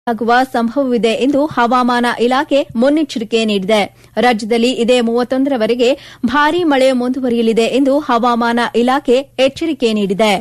ಆಗುವ ಸಂಭವವಿದೆ ಎಂದು ಹವಾಮಾನ ಇಲಾಖೆ ಮುನ್ನೆಚ್ಚರಿಕೆ ನೀಡಿದೆ ರಾಜ್ಯದಲ್ಲಿ ಇದೇ ಮೂವತ್ತೊಂದರವರೆಗೆ ಭಾರೀ ಮಳೆ ಮುಂದುವರಿಯಲಿದೆ ಎಂದು ಹವಾಮಾನ ಇಲಾಖೆ ಎಚ್ಚರಿಕೆ ನೀಡಿದೆ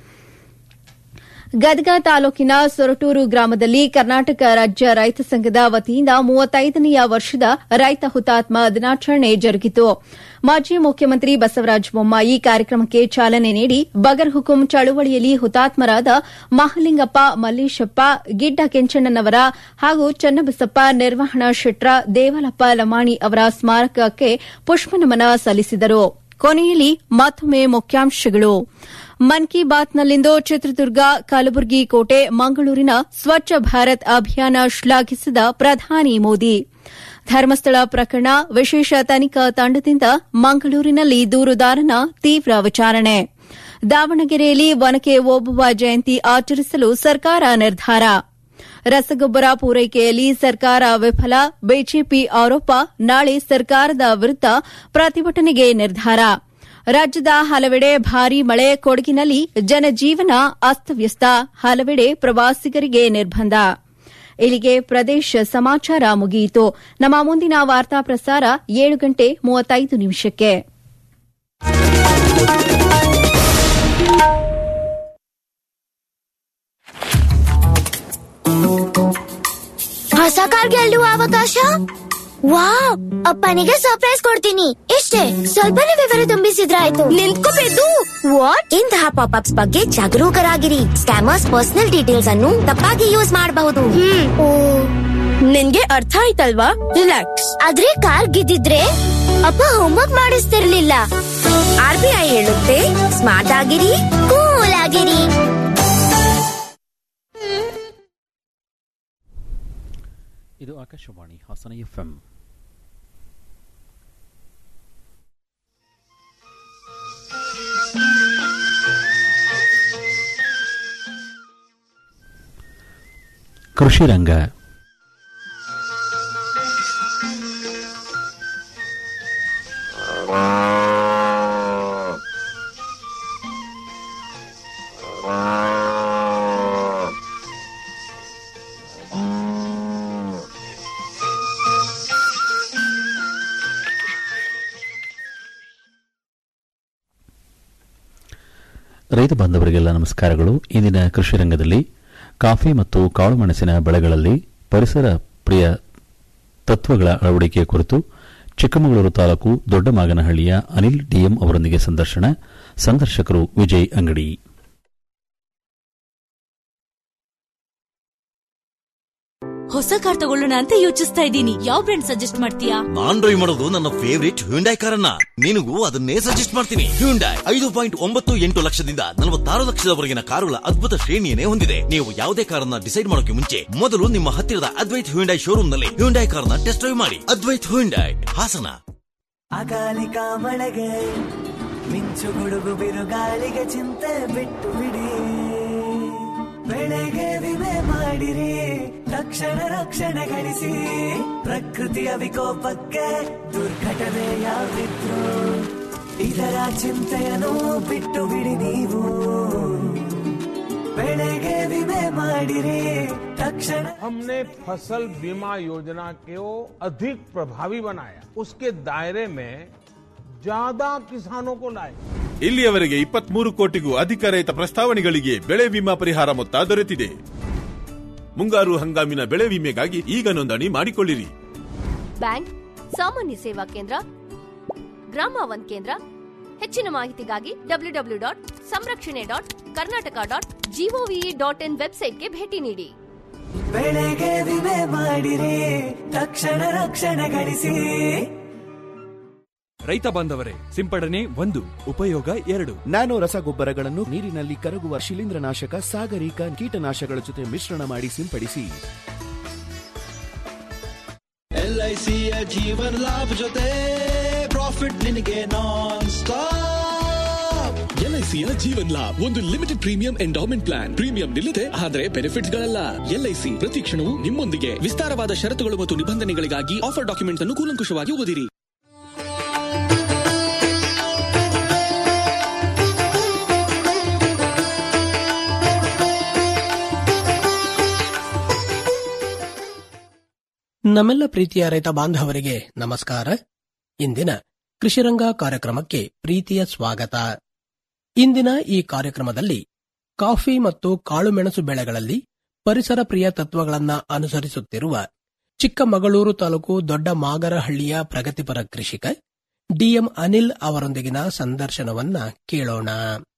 ಗದಗ ತಾಲೂಕಿನ ಸೊರಟೂರು ಗ್ರಾಮದಲ್ಲಿ ಕರ್ನಾಟಕ ರಾಜ್ಯ ರೈತ ಸಂಘದ ವತಿಯಿಂದ ಮೂವತ್ತೈದನೆಯ ವರ್ಷದ ರೈತ ಹುತಾತ್ಮ ದಿನಾಚರಣೆ ಜರುಗಿತು ಮಾಜಿ ಮುಖ್ಯಮಂತ್ರಿ ಬಸವರಾಜ ಬೊಮ್ಮಾಯಿ ಕಾರ್ಯಕ್ರಮಕ್ಕೆ ಚಾಲನೆ ನೀಡಿ ಬಗರ್ ಹುಕುಂ ಚಳುವಳಿಯಲ್ಲಿ ಹುತಾತ್ಮರಾದ ಮಹಲಿಂಗಪ್ಪ ಮಲ್ಲೇಶಪ್ಪ ಗಿಡ್ಡ ಕೆಂಚಣ್ಣನವರ ಹಾಗೂ ಚನ್ನಬಸಪ್ಪ ನಿರ್ವಹಣಾ ಶೆಟ್ರ ದೇವಲಪ್ಪ ಲಮಾಣಿ ಅವರ ಸ್ಮಾರಕಕ್ಕೆ ಪುಷ್ಪನಮನ ಸಲ್ಲಿಸಿದರು ಕೊನೆಯಲ್ಲಿ ಮತ್ತೊಮ್ಮೆ ಮುಖ್ಯಾಂಶಗಳು ಮನ್ ಕಿ ಬಾತ್ನಲ್ಲಿಂದು ಚಿತ್ರದುರ್ಗ ಕಲಬುರಗಿ ಕೋಟೆ ಮಂಗಳೂರಿನ ಸ್ವಚ್ಛ ಭಾರತ್ ಅಭಿಯಾನ ಶ್ಲಾಘಿಸಿದ ಪ್ರಧಾನಿ ಮೋದಿ ಧರ್ಮಸ್ಥಳ ಪ್ರಕರಣ ವಿಶೇಷ ತನಿಖಾ ತಂಡದಿಂದ ಮಂಗಳೂರಿನಲ್ಲಿ ದೂರುದಾರನ ತೀವ್ರ ವಿಚಾರಣೆ ದಾವಣಗೆರೆಯಲ್ಲಿ ಒನಕೆ ಓಬವ್ವ ಜಯಂತಿ ಆಚರಿಸಲು ಸರ್ಕಾರ ನಿರ್ಧಾರ ರಸಗೊಬ್ಬರ ಪೂರೈಕೆಯಲ್ಲಿ ಸರ್ಕಾರ ವಿಫಲ ಬಿಜೆಪಿ ಆರೋಪ ನಾಳೆ ಸರ್ಕಾರದ ವಿರುದ್ದ ಪ್ರತಿಭಟನೆಗೆ ನಿರ್ಧಾರ ರಾಜ್ಯದ ಹಲವೆಡೆ ಭಾರೀ ಮಳೆ ಕೊಡಗಿನಲ್ಲಿ ಜನಜೀವನ ಅಸ್ತವ್ಯಸ್ತ ಹಲವೆಡೆ ಪ್ರವಾಸಿಗರಿಗೆ ನಿರ್ಬಂಧ ಇಲ್ಲಿಗೆ ಪ್ರದೇಶ ಸಮಾಚಾರ ಮುಗಿಯಿತು ನಮ್ಮ ಮುಂದಿನ ವಾರ್ತಾ ಪ್ರಸಾರ ಏಳು ಗಂಟೆ ಮೂವತ್ತೈದು ನಿಮಿಷಕ್ಕೆ ಹೊಸ ಕಾರ್ ಗೆಲ್ಲುವ ಅವಕಾಶ ವಾವ್ ಅಪ್ಪನಿಗೆ ಸರ್ಪ್ರೈಸ್ ಕೊಡ್ತೀನಿ ಇಷ್ಟೇ ಸ್ವಲ್ಪನೇ ವಿವರ ತುಂಬಿಸಿದ್ರಾಯ್ತು ನಿಂತ್ಕೋಬೇಕು ವಾಟ್ ಇಂತಹ ಪಾಪ್ ಅಪ್ಸ್ ಬಗ್ಗೆ ಜಾಗರೂಕರಾಗಿರಿ ಸ್ಕ್ಯಾಮರ್ಸ್ ಪರ್ಸನಲ್ ಡೀಟೇಲ್ಸ್ ಅನ್ನು ತಪ್ಪಾಗಿ ಯೂಸ್ ಮಾಡಬಹುದು ನಿನ್ಗೆ ಅರ್ಥ ಆಯ್ತಲ್ವಾ ರಿಲ್ಯಾಕ್ಸ್ ಆದ್ರೆ ಕಾರ್ ಗೆದ್ದಿದ್ರೆ ಅಪ್ಪ ಹೋಮ್ವರ್ಕ್ ಮಾಡಿಸ್ತಿರ್ಲಿಲ್ಲ ಆರ್ ಬಿ ಐ ಹೇಳುತ್ತೆ ಸ್ಮಾರ್ಟ್ ಆಗಿರಿ ಕೂಲ್ ಆಗಿರಿ ಇದು ಆಕಾಶವಾಣಿ ಹಾಸನ ಎಫ್ಎಂ ಕೃಷಿ ರಂಗ ರೈತ ಬಾಂಧವರಿಗೆಲ್ಲ ನಮಸ್ಕಾರಗಳು ಇಂದಿನ ಕೃಷಿ ರಂಗದಲ್ಲಿ ಕಾಫಿ ಮತ್ತು ಕಾಳುಮೆಣಸಿನ ಬೆಳೆಗಳಲ್ಲಿ ಪರಿಸರ ಪ್ರಿಯ ತತ್ವಗಳ ಅಳವಡಿಕೆ ಕುರಿತು ಚಿಕ್ಕಮಗಳೂರು ತಾಲೂಕು ದೊಡ್ಡಮಾಗನಹಳ್ಳಿಯ ಅನಿಲ್ ಡಿಎಂ ಅವರೊಂದಿಗೆ ಸಂದರ್ಶನ ಸಂದರ್ಶಕರು ವಿಜಯ್ ಅಂಗಡಿ ಹೊಸ ಕಾರ್ ತಗೊಳ್ಳೋಣ ಅಂತ ಯೋಚಿಸ್ತಾ ಇದ್ದೀನಿ ಯಾವ ಬ್ರ್ಯಾಂಡ್ ಸಜೆಸ್ಟ್ ಮಾಡ್ತೀಯಾ ನಾನ್ ಡ್ರೈವ್ ಮಾಡೋದು ನನ್ನ ಫೇವರಿಟ್ ಹ್ಯುಂಡೈ ಕಾರನ್ನ ನಿನಗೂ ಅದನ್ನೇ ಸಜೆಸ್ಟ್ ಮಾಡ್ತೀನಿ ಹ್ಯುಂಡೈ ಐದು ಪಾಯಿಂಟ್ ಒಂಬತ್ತು ಎಂಟು ಲಕ್ಷದಿಂದ ನಲವತ್ತಾರು ಲಕ್ಷದವರೆಗಿನ ಕಾರುಗಳ ಅದ್ಭುತ ಶ್ರೇಣಿಯನ್ನೇ ಹೊಂದಿದೆ ನೀವು ಯಾವುದೇ ಕಾರನ್ನ ಡಿಸೈಡ್ ಮಾಡೋಕೆ ಮುಂಚೆ ಮೊದಲು ನಿಮ್ಮ ಹತ್ತಿರದ ಅದ್ವೈತ್ ಹ್ಯುಂಡೈ ಶೋರೂಮ್ ನಲ್ಲಿ ಹ್ಯುಂಡೈ ಕಾರ್ನ ಟೆಸ್ಟ್ ಡ್ರೈವ್ ಮಾಡಿ ಅದ್ವೈತ್ ಹ್ಯುಂಡೈ ಹಾಸನ ಅಕಾಲಿಕ ಮಳೆಗೆ ಮಿಂಚು ಗುಡುಗು ಬಿರುಗಾಳಿಗೆ ಚಿಂತೆ ಬಿಟ್ಟು ಬಿಡಿ ಬೆಳೆಗೆ ವಿಮೆ ಮಾಡಿರಿ ತಕ್ಷಣ ರಕ್ಷಣೆ ಗಳಿಸಿ ಪ್ರಕೃತಿಯ ವಿಕೋಪಕ್ಕೆ ದುರ್ಘಟನೆ ಯಾವಿದ್ರು ಇದರ ಚಿಂತೆಯನ್ನು ಬಿಟ್ಟು ಬಿಡಿ ನೀವು ಬೆಳೆಗೆ ವಿಮೆ ಮಾಡಿರಿ ತಕ್ಷಣ हमने फसल बीमा योजना को अधिक प्रभावी बनाया उसके दायरे में ज्यादा किसानों को लाए ಇಲ್ಲಿಯವರೆಗೆ ಇಪ್ಪತ್ಮೂರು ಕೋಟಿಗೂ ಅಧಿಕ ರೈತ ಪ್ರಸ್ತಾವನೆಗಳಿಗೆ ಬೆಳೆ ವಿಮಾ ಪರಿಹಾರ ಮೊತ್ತ ದೊರೆತಿದೆ ಮುಂಗಾರು ಹಂಗಾಮಿನ ಬೆಳೆ ವಿಮೆಗಾಗಿ ಈಗ ನೋಂದಣಿ ಮಾಡಿಕೊಳ್ಳಿರಿ ಬ್ಯಾಂಕ್ ಸಾಮಾನ್ಯ ಸೇವಾ ಕೇಂದ್ರ ಗ್ರಾಮ ಒನ್ ಕೇಂದ್ರ ಹೆಚ್ಚಿನ ಮಾಹಿತಿಗಾಗಿ ಡಬ್ಲ್ಯೂ ಡಬ್ಲ್ಯೂ ಡಾಟ್ ಸಂರಕ್ಷಣೆ dot Karnataka dot GOV dot in ವೆಬ್ಸೈಟ್ಗೆ ಭೇಟಿ ನೀಡಿ ಬೆಳೆಗೆ ವಿಮೆ ಮಾಡಿರಿ ತಕ್ಷಣ ರಕ್ಷಣೆ ಗಳಿಸಿ ರೈತ ಬಾಂಧವರೇ ಸಿಂಪಡಣೆ ಒಂದು ಉಪಯೋಗ ಎರಡು ನ್ಯಾನೋ ರಸಗೊಬ್ಬರಗಳನ್ನು ನೀರಿನಲ್ಲಿ ಕರಗುವ ಶಿಲೀಂಧ್ರನಾಶಕ ಸಾಗರಿಕ ಕೀಟನಾಶಕಗಳ ಜೊತೆ ಮಿಶ್ರಣ ಮಾಡಿ ಸಿಂಪಡಿಸಿ ಎಲ್ಐಸಿಯ ಜೀವನ ಲಾಭ ಜೊತೆ ಪ್ರಾಫಿಟ್ ನಿನಗೆ ನಾನ್ ಸ್ಟಾಪ್ ಎಲ್ಐಸಿಯ ಜೀವನ್ ಲಾಭ್ ಒಂದು limited premium endowment plan premium ನಿಲ್ಲದೆ ಆದರೆ ಬೆನಿಫಿಟ್ಸ್ ಗಳಲ್ಲ ಎಲ್ಐಸಿ ಪ್ರತಿ ಕ್ಷಣವೂ ನಿಮ್ಮೊಂದಿಗೆ ವಿಸ್ತಾರವಾದ ಷರತ್ತುಗಳು ಮತ್ತು ನಿಬಂಧನೆಗಳಿಗಾಗಿ ಆಫರ್ ಡಾಕ್ಯುಮೆಂಟ್ ಅನ್ನು ಕೂಲಂಕುಷವಾಗಿ ಓದಿರಿ ನಮ್ಮೆಲ್ಲ ಪ್ರೀತಿಯ ರೈತ ಬಾಂಧವರಿಗೆ ನಮಸ್ಕಾರ ಇಂದಿನ ಕೃಷಿರಂಗ ಕಾರ್ಯಕ್ರಮಕ್ಕೆ ಪ್ರೀತಿಯ ಸ್ವಾಗತ ಇಂದಿನ ಈ ಕಾರ್ಯಕ್ರಮದಲ್ಲಿ ಕಾಫಿ ಮತ್ತು ಕಾಳುಮೆಣಸು ಬೆಳೆಗಳಲ್ಲಿ ಪರಿಸರ ಪ್ರಿಯ ತತ್ವಗಳನ್ನ ಅನುಸರಿಸುತ್ತಿರುವ ಚಿಕ್ಕಮಗಳೂರು ತಾಲೂಕು ದೊಡ್ಡ ಮಾಗರಹಳ್ಳಿಯ ಪ್ರಗತಿಪರ ಕೃಷಿಕ ಡಿಎಂ ಅನಿಲ್ ಅವರೊಂದಿಗಿನ ಸಂದರ್ಶನವನ್ನ ಕೇಳೋಣ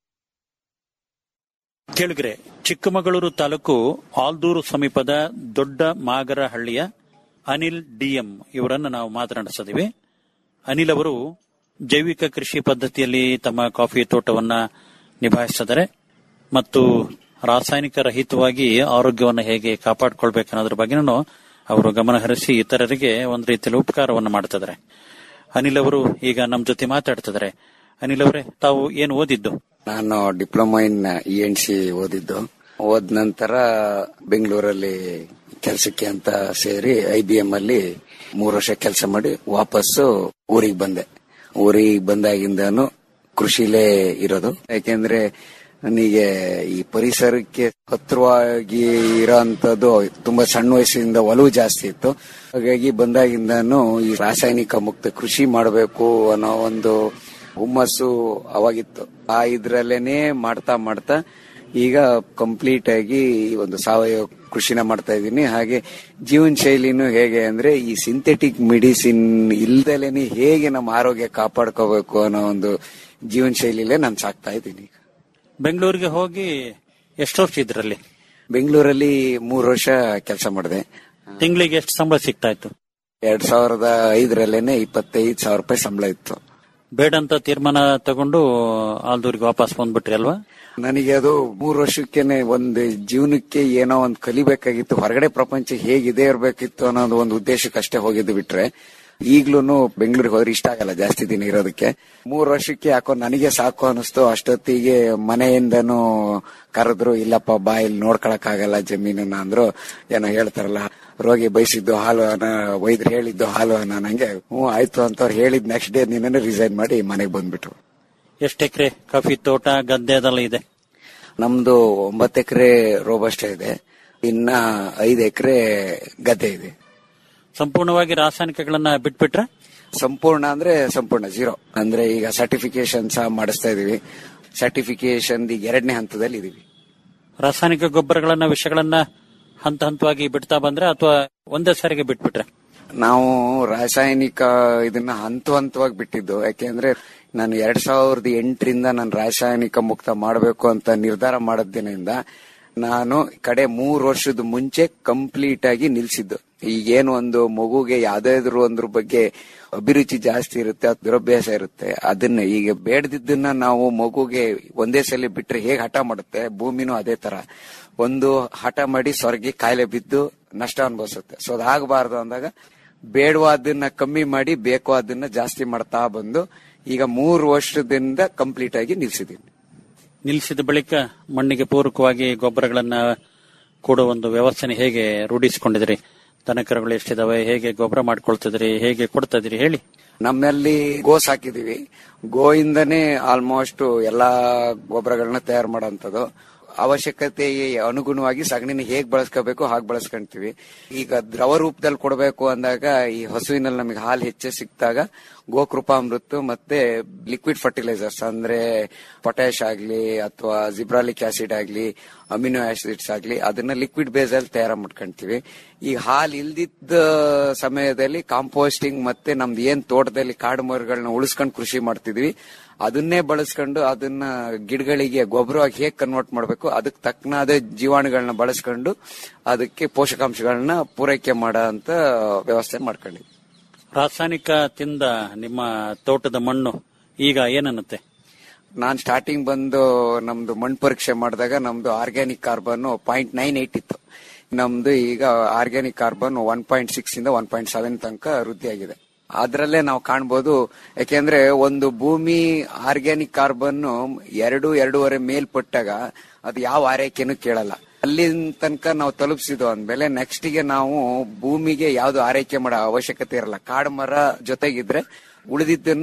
ಕೇಳುಗರೆ ಚಿಕ್ಕಮಗಳೂರು ತಾಲೂಕು ಆಲ್ದೂರು ಸಮೀಪದ ದೊಡ್ಡ ಮಾಗರಹಳ್ಳಿಯ ಅನಿಲ್ ಡಿಎಂ ಇವರನ್ನು ನಾವು ಮಾತನಾಡಿಸಿದಿವಿ ಅನಿಲ್ ಅವರು ಜೈವಿಕ ಕೃಷಿ ಪದ್ಧತಿಯಲ್ಲಿ ತಮ್ಮ ಕಾಫಿ ತೋಟವನ್ನ ನಿಭಾಯಿಸಿದ್ದಾರೆ ಮತ್ತು ರಾಸಾಯನಿಕ ರಹಿತವಾಗಿ ಆರೋಗ್ಯವನ್ನು ಹೇಗೆ ಕಾಪಾಡಿಕೊಳ್ಬೇಕು ಅನ್ನೋದ್ರ ಬಗ್ಗೆನೂ ಅವರು ಗಮನ ಹರಿಸಿ ಇತರರಿಗೆ ಒಂದು ರೀತಿಯಲ್ಲಿ ಉಪಕಾರವನ್ನು ಮಾಡ್ತಿದ್ದಾರೆ ಅನಿಲ್ ಅವರು ಈಗ ನಮ್ಮ ಜೊತೆ ಮಾತಾಡ್ತಿದ್ದಾರೆ ಅನಿಲ್ ಅವರೇ ತಾವು ಏನು ಓದಿದ್ದು ನಾನು diploma in E N C ಓದಿದ್ದು ಓದ್ ನಂತರ ಬೆಂಗಳೂರಲ್ಲಿ ಕೆಲಸಕ್ಕೆ ಅಂತ ಸೇರಿ ಐ ಬಿ ಎಂ ಅಲ್ಲಿ ಮೂರು ವರ್ಷ ಕೆಲಸ ಮಾಡಿ ವಾಪಸ್ಸು ಊರಿಗೆ ಬಂದೆ ಊರಿಗೆ ಬಂದಾಗಿಂದಾನು ಕೃಷಿಲೇ ಇರೋದು ಯಾಕೆಂದ್ರೆ ನನಗೆ ಈ ಪರಿಸರಕ್ಕೆ ಹತ್ರವಾಗಿ ಇರೋಂಥದ್ದು ತುಂಬಾ ಸಣ್ಣ ವಯಸ್ಸಿಂದ ಒಲವು ಜಾಸ್ತಿ ಇತ್ತು ಹಾಗಾಗಿ ಬಂದಾಗಿಂದಾನು ಈ ರಾಸಾಯನಿಕ ಮುಕ್ತ ಕೃಷಿ ಮಾಡಬೇಕು ಅನ್ನೋ ಒಂದು ಹುಮ್ಮಸ್ಸು ಅವಾಗಿತ್ತು ಆ ಇದ್ರಲ್ಲೇನೆ ಮಾಡ್ತಾ ಮಾಡ್ತಾ ಈಗ ಕಂಪ್ಲೀಟ್ ಆಗಿ ಒಂದು ಸಾವಯವ ಕೃಷಿನ ಮಾಡ್ತಾ ಇದ್ದೀನಿ ಹಾಗೆ ಜೀವನ ಶೈಲಿನೂ ಹೇಗೆ ಅಂದ್ರೆ ಈ ಸಿಂಥೆಟಿಕ್ ಮೆಡಿಸಿನ್ ಇಲ್ದಲೇನೆ ಹೇಗೆ ನಮ್ಮ ಆರೋಗ್ಯ ಕಾಪಾಡ್ಕೋಬೇಕು ಅನ್ನೋ ಒಂದು ಜೀವನ ಶೈಲಿಲೇ ನಾನು ಸಾಕ್ತಾ ಇದ್ದೀನಿ ಬೆಂಗಳೂರಿಗೆ ಹೋಗಿ ಎಷ್ಟು ವರ್ಷ ಇದ್ರಲ್ಲಿ ಬೆಂಗಳೂರಲ್ಲಿ ಮೂರು ವರ್ಷ ಕೆಲಸ ಮಾಡಿದೆ ತಿಂಗಳಿಗೆ ಎಷ್ಟು ಸಂಬಳ ಸಿಗ್ತಾ ಇತ್ತು ಎರಡ್ ಸಾವಿರದ ಐದರಲ್ಲೇನೆ ಇಪ್ಪತ್ತೈದು ಸಾವಿರ ರೂಪಾಯಿ ಸಂಬಳ ಇತ್ತು ಬೇಡ ಅಂತ ತೀರ್ಮಾನ ತಗೊಂಡು ಆಲ್ದೂರಿಗೆ ವಾಪಸ್ ಬಂದ್ಬಿಟ್ರಿ ಅಲ್ವಾ ನನಗೆ ಅದು ಮೂರು ವರ್ಷಕ್ಕೇನೆ ಒಂದು ಜೀವನಕ್ಕೆ ಏನೋ ಒಂದು ಕಲಿಬೇಕಾಗಿತ್ತು ಹೊರಗಡೆ ಪ್ರಪಂಚ ಹೇಗಿದೆ ಇರಬೇಕಿತ್ತು ಅನ್ನೋದು ಒಂದು ಉದ್ದೇಶಕ್ಕೆ ಅಷ್ಟೇ ಹೋಗಿದ್ದು ಬಿಟ್ರೆ ಈಗ್ಲೂ ಬೆಂಗಳೂರಿಗೆ ಹೋದ್ರೆ ಇಷ್ಟ ಆಗಲ್ಲ ಜಾಸ್ತಿ ದಿನ ಇರೋದಕ್ಕೆ ಮೂರು ವರ್ಷಕ್ಕೆ ಯಾಕೋ ನನಗೆ ಸಾಕು ಅನಿಸ್ತು ಅಷ್ಟೊತ್ತಿಗೆ ಮನೆಯಿಂದನೂ ಕರೆದ್ರು ಇಲ್ಲಪ್ಪ ಬಾ ಇಲ್ಲಿ ನೋಡ್ಕೊಳಕ್ ಆಗಲ್ಲ ಜಮೀನನ್ನ ಅಂದ್ರು ಏನೋ ಹೇಳ್ತಾರಲ್ಲ ರೋಗಿ ಬಯಸಿದ್ದು ಹಾಲು ಅನ್ನ ವೈದ್ಯರು ಹೇಳಿದ್ದು ಹಾಲು ಅನ್ನ ನಂಗೆ ಹ್ಞೂ ಆಯ್ತು ಅಂತ ಅವ್ರು ಹೇಳಿದ್ ನೆಕ್ಸ್ಟ್ ಡೇ ನೀನೇ ರಿಸೈನ್ ಮಾಡಿ ಮನೆಗೆ ಬಂದ್ಬಿಟ್ರು ಎಷ್ಟು ಎಕರೆ ಕಾಫಿ ತೋಟ ಗದ್ದೆ ಅದೆಲ್ಲ ಇದೆ ನಮ್ದು ಒಂಬತ್ತು ಎಕರೆ ರೋಬಸ್ಟ ಇದೆ ಇನ್ನ ಐದು ಎಕರೆ ಗದ್ದೆ ಇದೆ ಸಂಪೂರ್ಣವಾಗಿ ರಾಸಾಯನಿಕಗಳನ್ನ ಬಿಟ್ಬಿಟ್ರೆ ಸಂಪೂರ್ಣ ಅಂದ್ರೆ ಸಂಪೂರ್ಣ ಜೀರೋ ಅಂದ್ರೆ ಈಗ ಸರ್ಟಿಫಿಕೇಶನ್ ಸಹ ಮಾಡಿಸ್ತಾ ಇದೀವಿ ಸರ್ಟಿಫಿಕೇಶನ್ ಎರಡನೇ ಹಂತದಲ್ಲಿ ಇದೀವಿ ರಾಸಾಯನಿಕ ಗೊಬ್ಬರಗಳನ್ನ ವಿಷಗಳನ್ನ ಹಂತ ಹಂತವಾಗಿ ಬಿಡ್ತಾ ಬಂದ್ರೆ ಅಥವಾ ಒಂದೇ ಸಾರಿಗೆ ಬಿಟ್ಬಿಟ್ರೆ ನಾವು ರಾಸಾಯನಿಕ ಇದನ್ನ ಹಂತ ಹಂತವಾಗಿ ಬಿಟ್ಟಿದ್ದು ಯಾಕೆಂದ್ರೆ ನಾನು ಎರಡ್ ಸಾವಿರದ ಎಂಟರಿಂದ ನಾನು ರಾಸಾಯನಿಕ ಮುಕ್ತ ಮಾಡಬೇಕು ಅಂತ ನಿರ್ಧಾರ ಮಾಡದಿನಿಂದ ನಾನು ಕಡೆ ಮೂರು ವರ್ಷದ ಮುಂಚೆ ಕಂಪ್ಲೀಟ್ ಆಗಿ ನಿಲ್ಸಿದ್ದು ಈಗೇನು ಒಂದು ಮಗುಗೆ ಯಾವ್ದಾದ್ರು ಒಂದ್ರ ಬಗ್ಗೆ ಅಭಿರುಚಿ ಜಾಸ್ತಿ ಇರುತ್ತೆ ಅದು ದುರಭ್ಯಾಸ ಇರುತ್ತೆ ಅದನ್ನ ಈಗ ಬೇಡದಿದ್ದನ್ನ ನಾವು ಮಗುಗೆ ಒಂದೇ ಸಲ ಬಿಟ್ರೆ ಹೇಗೆ ಹಠ ಮಾಡುತ್ತೆ ಭೂಮಿನೂ ಅದೇ ತರ ಒಂದು ಹಠ ಮಾಡಿ ಸ್ವರ್ಗೆ ಕಾಯಿಲೆ ಬಿದ್ದು ನಷ್ಟ ಅನುಭವಿಸುತ್ತೆ ಸೊ ಅದಾಗಬಾರ್ದು ಅಂದಾಗ ಬೇಡವಾದನ್ನ ಕಮ್ಮಿ ಮಾಡಿ ಬೇಕು ಅದನ್ನ ಜಾಸ್ತಿ ಮಾಡ್ತಾ ಬಂದು ಈಗ ಮೂರು ವರ್ಷದಿಂದ ಕಂಪ್ಲೀಟ್ ಆಗಿ ನಿಲ್ಸಿದ್ದೀನಿ ನಿಲ್ಲಿಸಿದ ಬಳಿಕ ಮಣ್ಣಿಗೆ ಪೂರಕವಾಗಿ ಗೊಬ್ಬರಗಳನ್ನ ಕೊಡುವ ಒಂದು ವ್ಯವಸ್ಥೆನ ಹೇಗೆ ರೂಢಿಸಿಕೊಂಡಿದ್ರಿ ದನಕರುಗಳು ಎಷ್ಟಿದಾವೆ ಹೇಗೆ ಗೊಬ್ಬರ ಮಾಡ್ಕೊಳ್ತಿದ್ರಿ ಹೇಗೆ ಕೊಡ್ತಾ ಇದ್ರಿ ಹೇಳಿ ನಮ್ಮಲ್ಲಿ ಗೋ ಸಾಕಿದೀವಿ ಗೋಯಿಂದನೇ ಆಲ್ಮೋಸ್ಟ್ ಎಲ್ಲಾ ಗೊಬ್ಬರಗಳನ್ನ ತಯಾರು ಮಾಡೋಂಥದ್ದು ಅವಶ್ಯಕತೆಗೆ ಅನುಗುಣವಾಗಿ ಸಗಣಿನ ಹೇಗ್ ಬಳಸ್ಕೋಬೇಕು ಹಾಗೆ ಬಳಸ್ಕೊಂತೀವಿ ಈಗ ದ್ರವ ರೂಪದಲ್ಲಿ ಕೊಡಬೇಕು ಅಂದಾಗ ಈ ಹಸುವಿನಲ್ಲಿ ನಮಗೆ ಹಾಲು ಹೆಚ್ಚೆ ಸಿಕ್ತಾಗ ಗೋಕೃಪಾಮೃತ ಮತ್ತೆ ಲಿಕ್ವಿಡ್ ಫರ್ಟಿಲೈಸರ್ಸ್ ಅಂದ್ರೆ ಪೊಟ್ಯಾಶ್ ಆಗ್ಲಿ ಅಥವಾ ಜಿಬ್ರಾಲಿಕ್ ಆಸಿಡ್ ಆಗ್ಲಿ ಅಮಿನೋ ಆಸಿಡ್ಸ್ ಆಗ್ಲಿ ಅದನ್ನ ಲಿಕ್ವಿಡ್ ಬೇಸ್ ಅಲ್ಲಿ ತಯಾರು ಮಾಡ್ಕೊಂತೀವಿ ಈ ಹಾಲು ಇಲ್ದಿದ್ದ ಸಮಯದಲ್ಲಿ ಕಾಂಪೋಸ್ಟಿಂಗ್ ಮತ್ತೆ ನಮ್ದು ಏನ್ ತೋಟದಲ್ಲಿ ಕಾಡು ಮರಗಳನ್ನ ಉಳಿಸ್ಕೊಂಡು ಕೃಷಿ ಮಾಡ್ತಿದ್ವಿ ಅದನ್ನೇ ಬಳಸ್ಕೊಂಡು ಅದನ್ನ ಗಿಡಗಳಿಗೆ ಗೊಬ್ಬರವಾಗಿ ಹೇಗೆ ಕನ್ವರ್ಟ್ ಮಾಡಬೇಕು ಅದಕ್ಕೆ ತಕ್ಕನಾದ ಜೀವಾಣುಗಳನ್ನ ಬಳಸ್ಕೊಂಡು ಅದಕ್ಕೆ ಪೋಷಕಾಂಶಗಳನ್ನ ಪೂರೈಕೆ ಮಾಡೋ ಅಂತ ವ್ಯವಸ್ಥೆ ಮಾಡ್ಕೊಂಡಿದ್ವಿ ರಾಸಾಯನಿಕ ತಿಂದ ನಿಮ್ಮ ತೋಟದ ಮಣ್ಣು ಈಗ ಏನನ್ನುತ್ತೆ ನಾನ್ ಸ್ಟಾರ್ಟಿಂಗ್ ಬಂದು ನಮ್ದು ಮಣ್ಣು ಪರೀಕ್ಷೆ ಮಾಡಿದಾಗ ನಮ್ದು organic carbon point nine eight ಇತ್ತು ನಮ್ದು ಈಗ organic carbon one point six ಇಂದ ಒನ್ ಪಾಯಿಂಟ್ ಸೆವೆನ್ ತನಕ ವೃದ್ಧಿಯಾಗಿದೆ ಅದ್ರಲ್ಲೇ ನಾವು ಕಾಣ್ಬೋದು ಯಾಕೆಂದ್ರೆ ಒಂದು ಭೂಮಿ ಆರ್ಗ್ಯಾನಿಕ್ ಕಾರ್ಬನ್ ಎರಡು ಎರಡೂವರೆ ಮೇಲ್ಪಟ್ಟಾಗ ಅದು ಯಾವ ಆರೈಕೆನೂ ಕೇಳಲ್ಲ ಅಲ್ಲಿನ ತನಕ ನಾವು ತಲುಪಿಸಿದ್ವು ಅಂದ್ಮೇಲೆ ನೆಕ್ಸ್ಟ್ ಗೆ ನಾವು ಭೂಮಿಗೆ ಯಾವ್ದು ಆರೈಕೆ ಮಾಡೋ ಅವಶ್ಯಕತೆ ಇರಲ್ಲ ಕಾಡು ಮರ ಜೊತೆಗಿದ್ರೆ ಉಳಿದಿದ್ದನ್ನ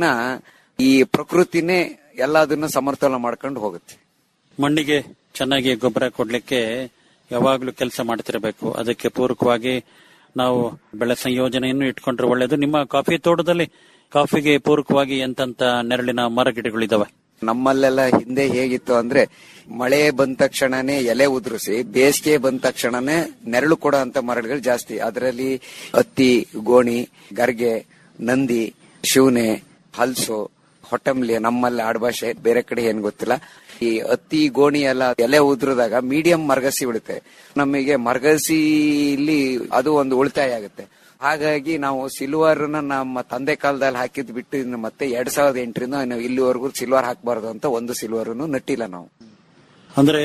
ಈ ಪ್ರಕೃತಿನೇ ಎಲ್ಲದನ್ನ ಸಮರ್ಥನ ಮಾಡ್ಕೊಂಡು ಹೋಗುತ್ತೆ ಮಣ್ಣಿಗೆ ಚೆನ್ನಾಗಿ ಗೊಬ್ಬರ ಕೊಡ್ಲಿಕ್ಕೆ ಯಾವಾಗ್ಲೂ ಕೆಲಸ ಮಾಡ್ತಿರಬೇಕು ಅದಕ್ಕೆ ಪೂರಕವಾಗಿ ನಾವು ಬೆಳೆ ಸಂಯೋಜನೆಯನ್ನು ಇಟ್ಕೊಂಡ್ರೆ ಒಳ್ಳೇದು ನಿಮ್ಮ ಕಾಫಿ ತೋಟದಲ್ಲಿ ಕಾಫಿಗೆ ಪೂರಕವಾಗಿ ಎಂತೆಂತ ನೆರಳಿನ ಮರಗಿಡಗಳಿದಾವೆ ನಮ್ಮಲ್ಲೆಲ್ಲ ಹಿಂದೆ ಹೇಗಿತ್ತು ಅಂದ್ರೆ ಮಳೆ ಬಂದ ತಕ್ಷಣನೇ ಎಲೆ ಉದುರಿಸಿ ಬೇಸಿಗೆ ಬಂದ ತಕ್ಷಣನೇ ನೆರಳು ಕೊಡೋ ಅಂತ ಮರಗಳು ಜಾಸ್ತಿ ಅದರಲ್ಲಿ ಹತ್ತಿ ಗೋಣಿ ಗರ್ಗೆ ನಂದಿ ಶಿವನೆ ಹಲ್ಸು ಹೊಟ್ಟಂಬ್ಲಿ ನಮ್ಮಲ್ಲಿ ಆಡ್ಭಾಷೆ ಬೇರೆ ಕಡೆ ಏನ್ ಗೊತ್ತಿಲ್ಲ ಈ ಹತ್ತಿ ಗೋಣಿ ಎಲ್ಲ ಎಲೆ ಉದುರಿದಾಗ ಮೀಡಿಯಂ ಮರಗಸಿ ಉಳಿತೆ ನಮಗೆ ಮರಗಸಿಲಿ ಅದು ಒಂದು ಉಳಿತಾಯ ಆಗುತ್ತೆ ಹಾಗಾಗಿ ನಾವು ಸಿಲ್ವರ್ ನಮ್ಮ ತಂದೆ ಕಾಲದಲ್ಲಿ ಹಾಕಿದ್ ಬಿಟ್ಟು ಇನ್ನು ಮತ್ತೆ ಎರಡ್ ಸಾವಿರದ ಎಂಟರಿಂದ ನಾವು ಇಲ್ಲಿವರೆಗೂ ಸಿಲ್ವರ್ ಹಾಕಬಾರ್ದು ಅಂತ ಒಂದು ಸಿಲ್ವರ್ ನಟ್ಟಿಲ್ಲ ನಾವು ಅಂದ್ರೆ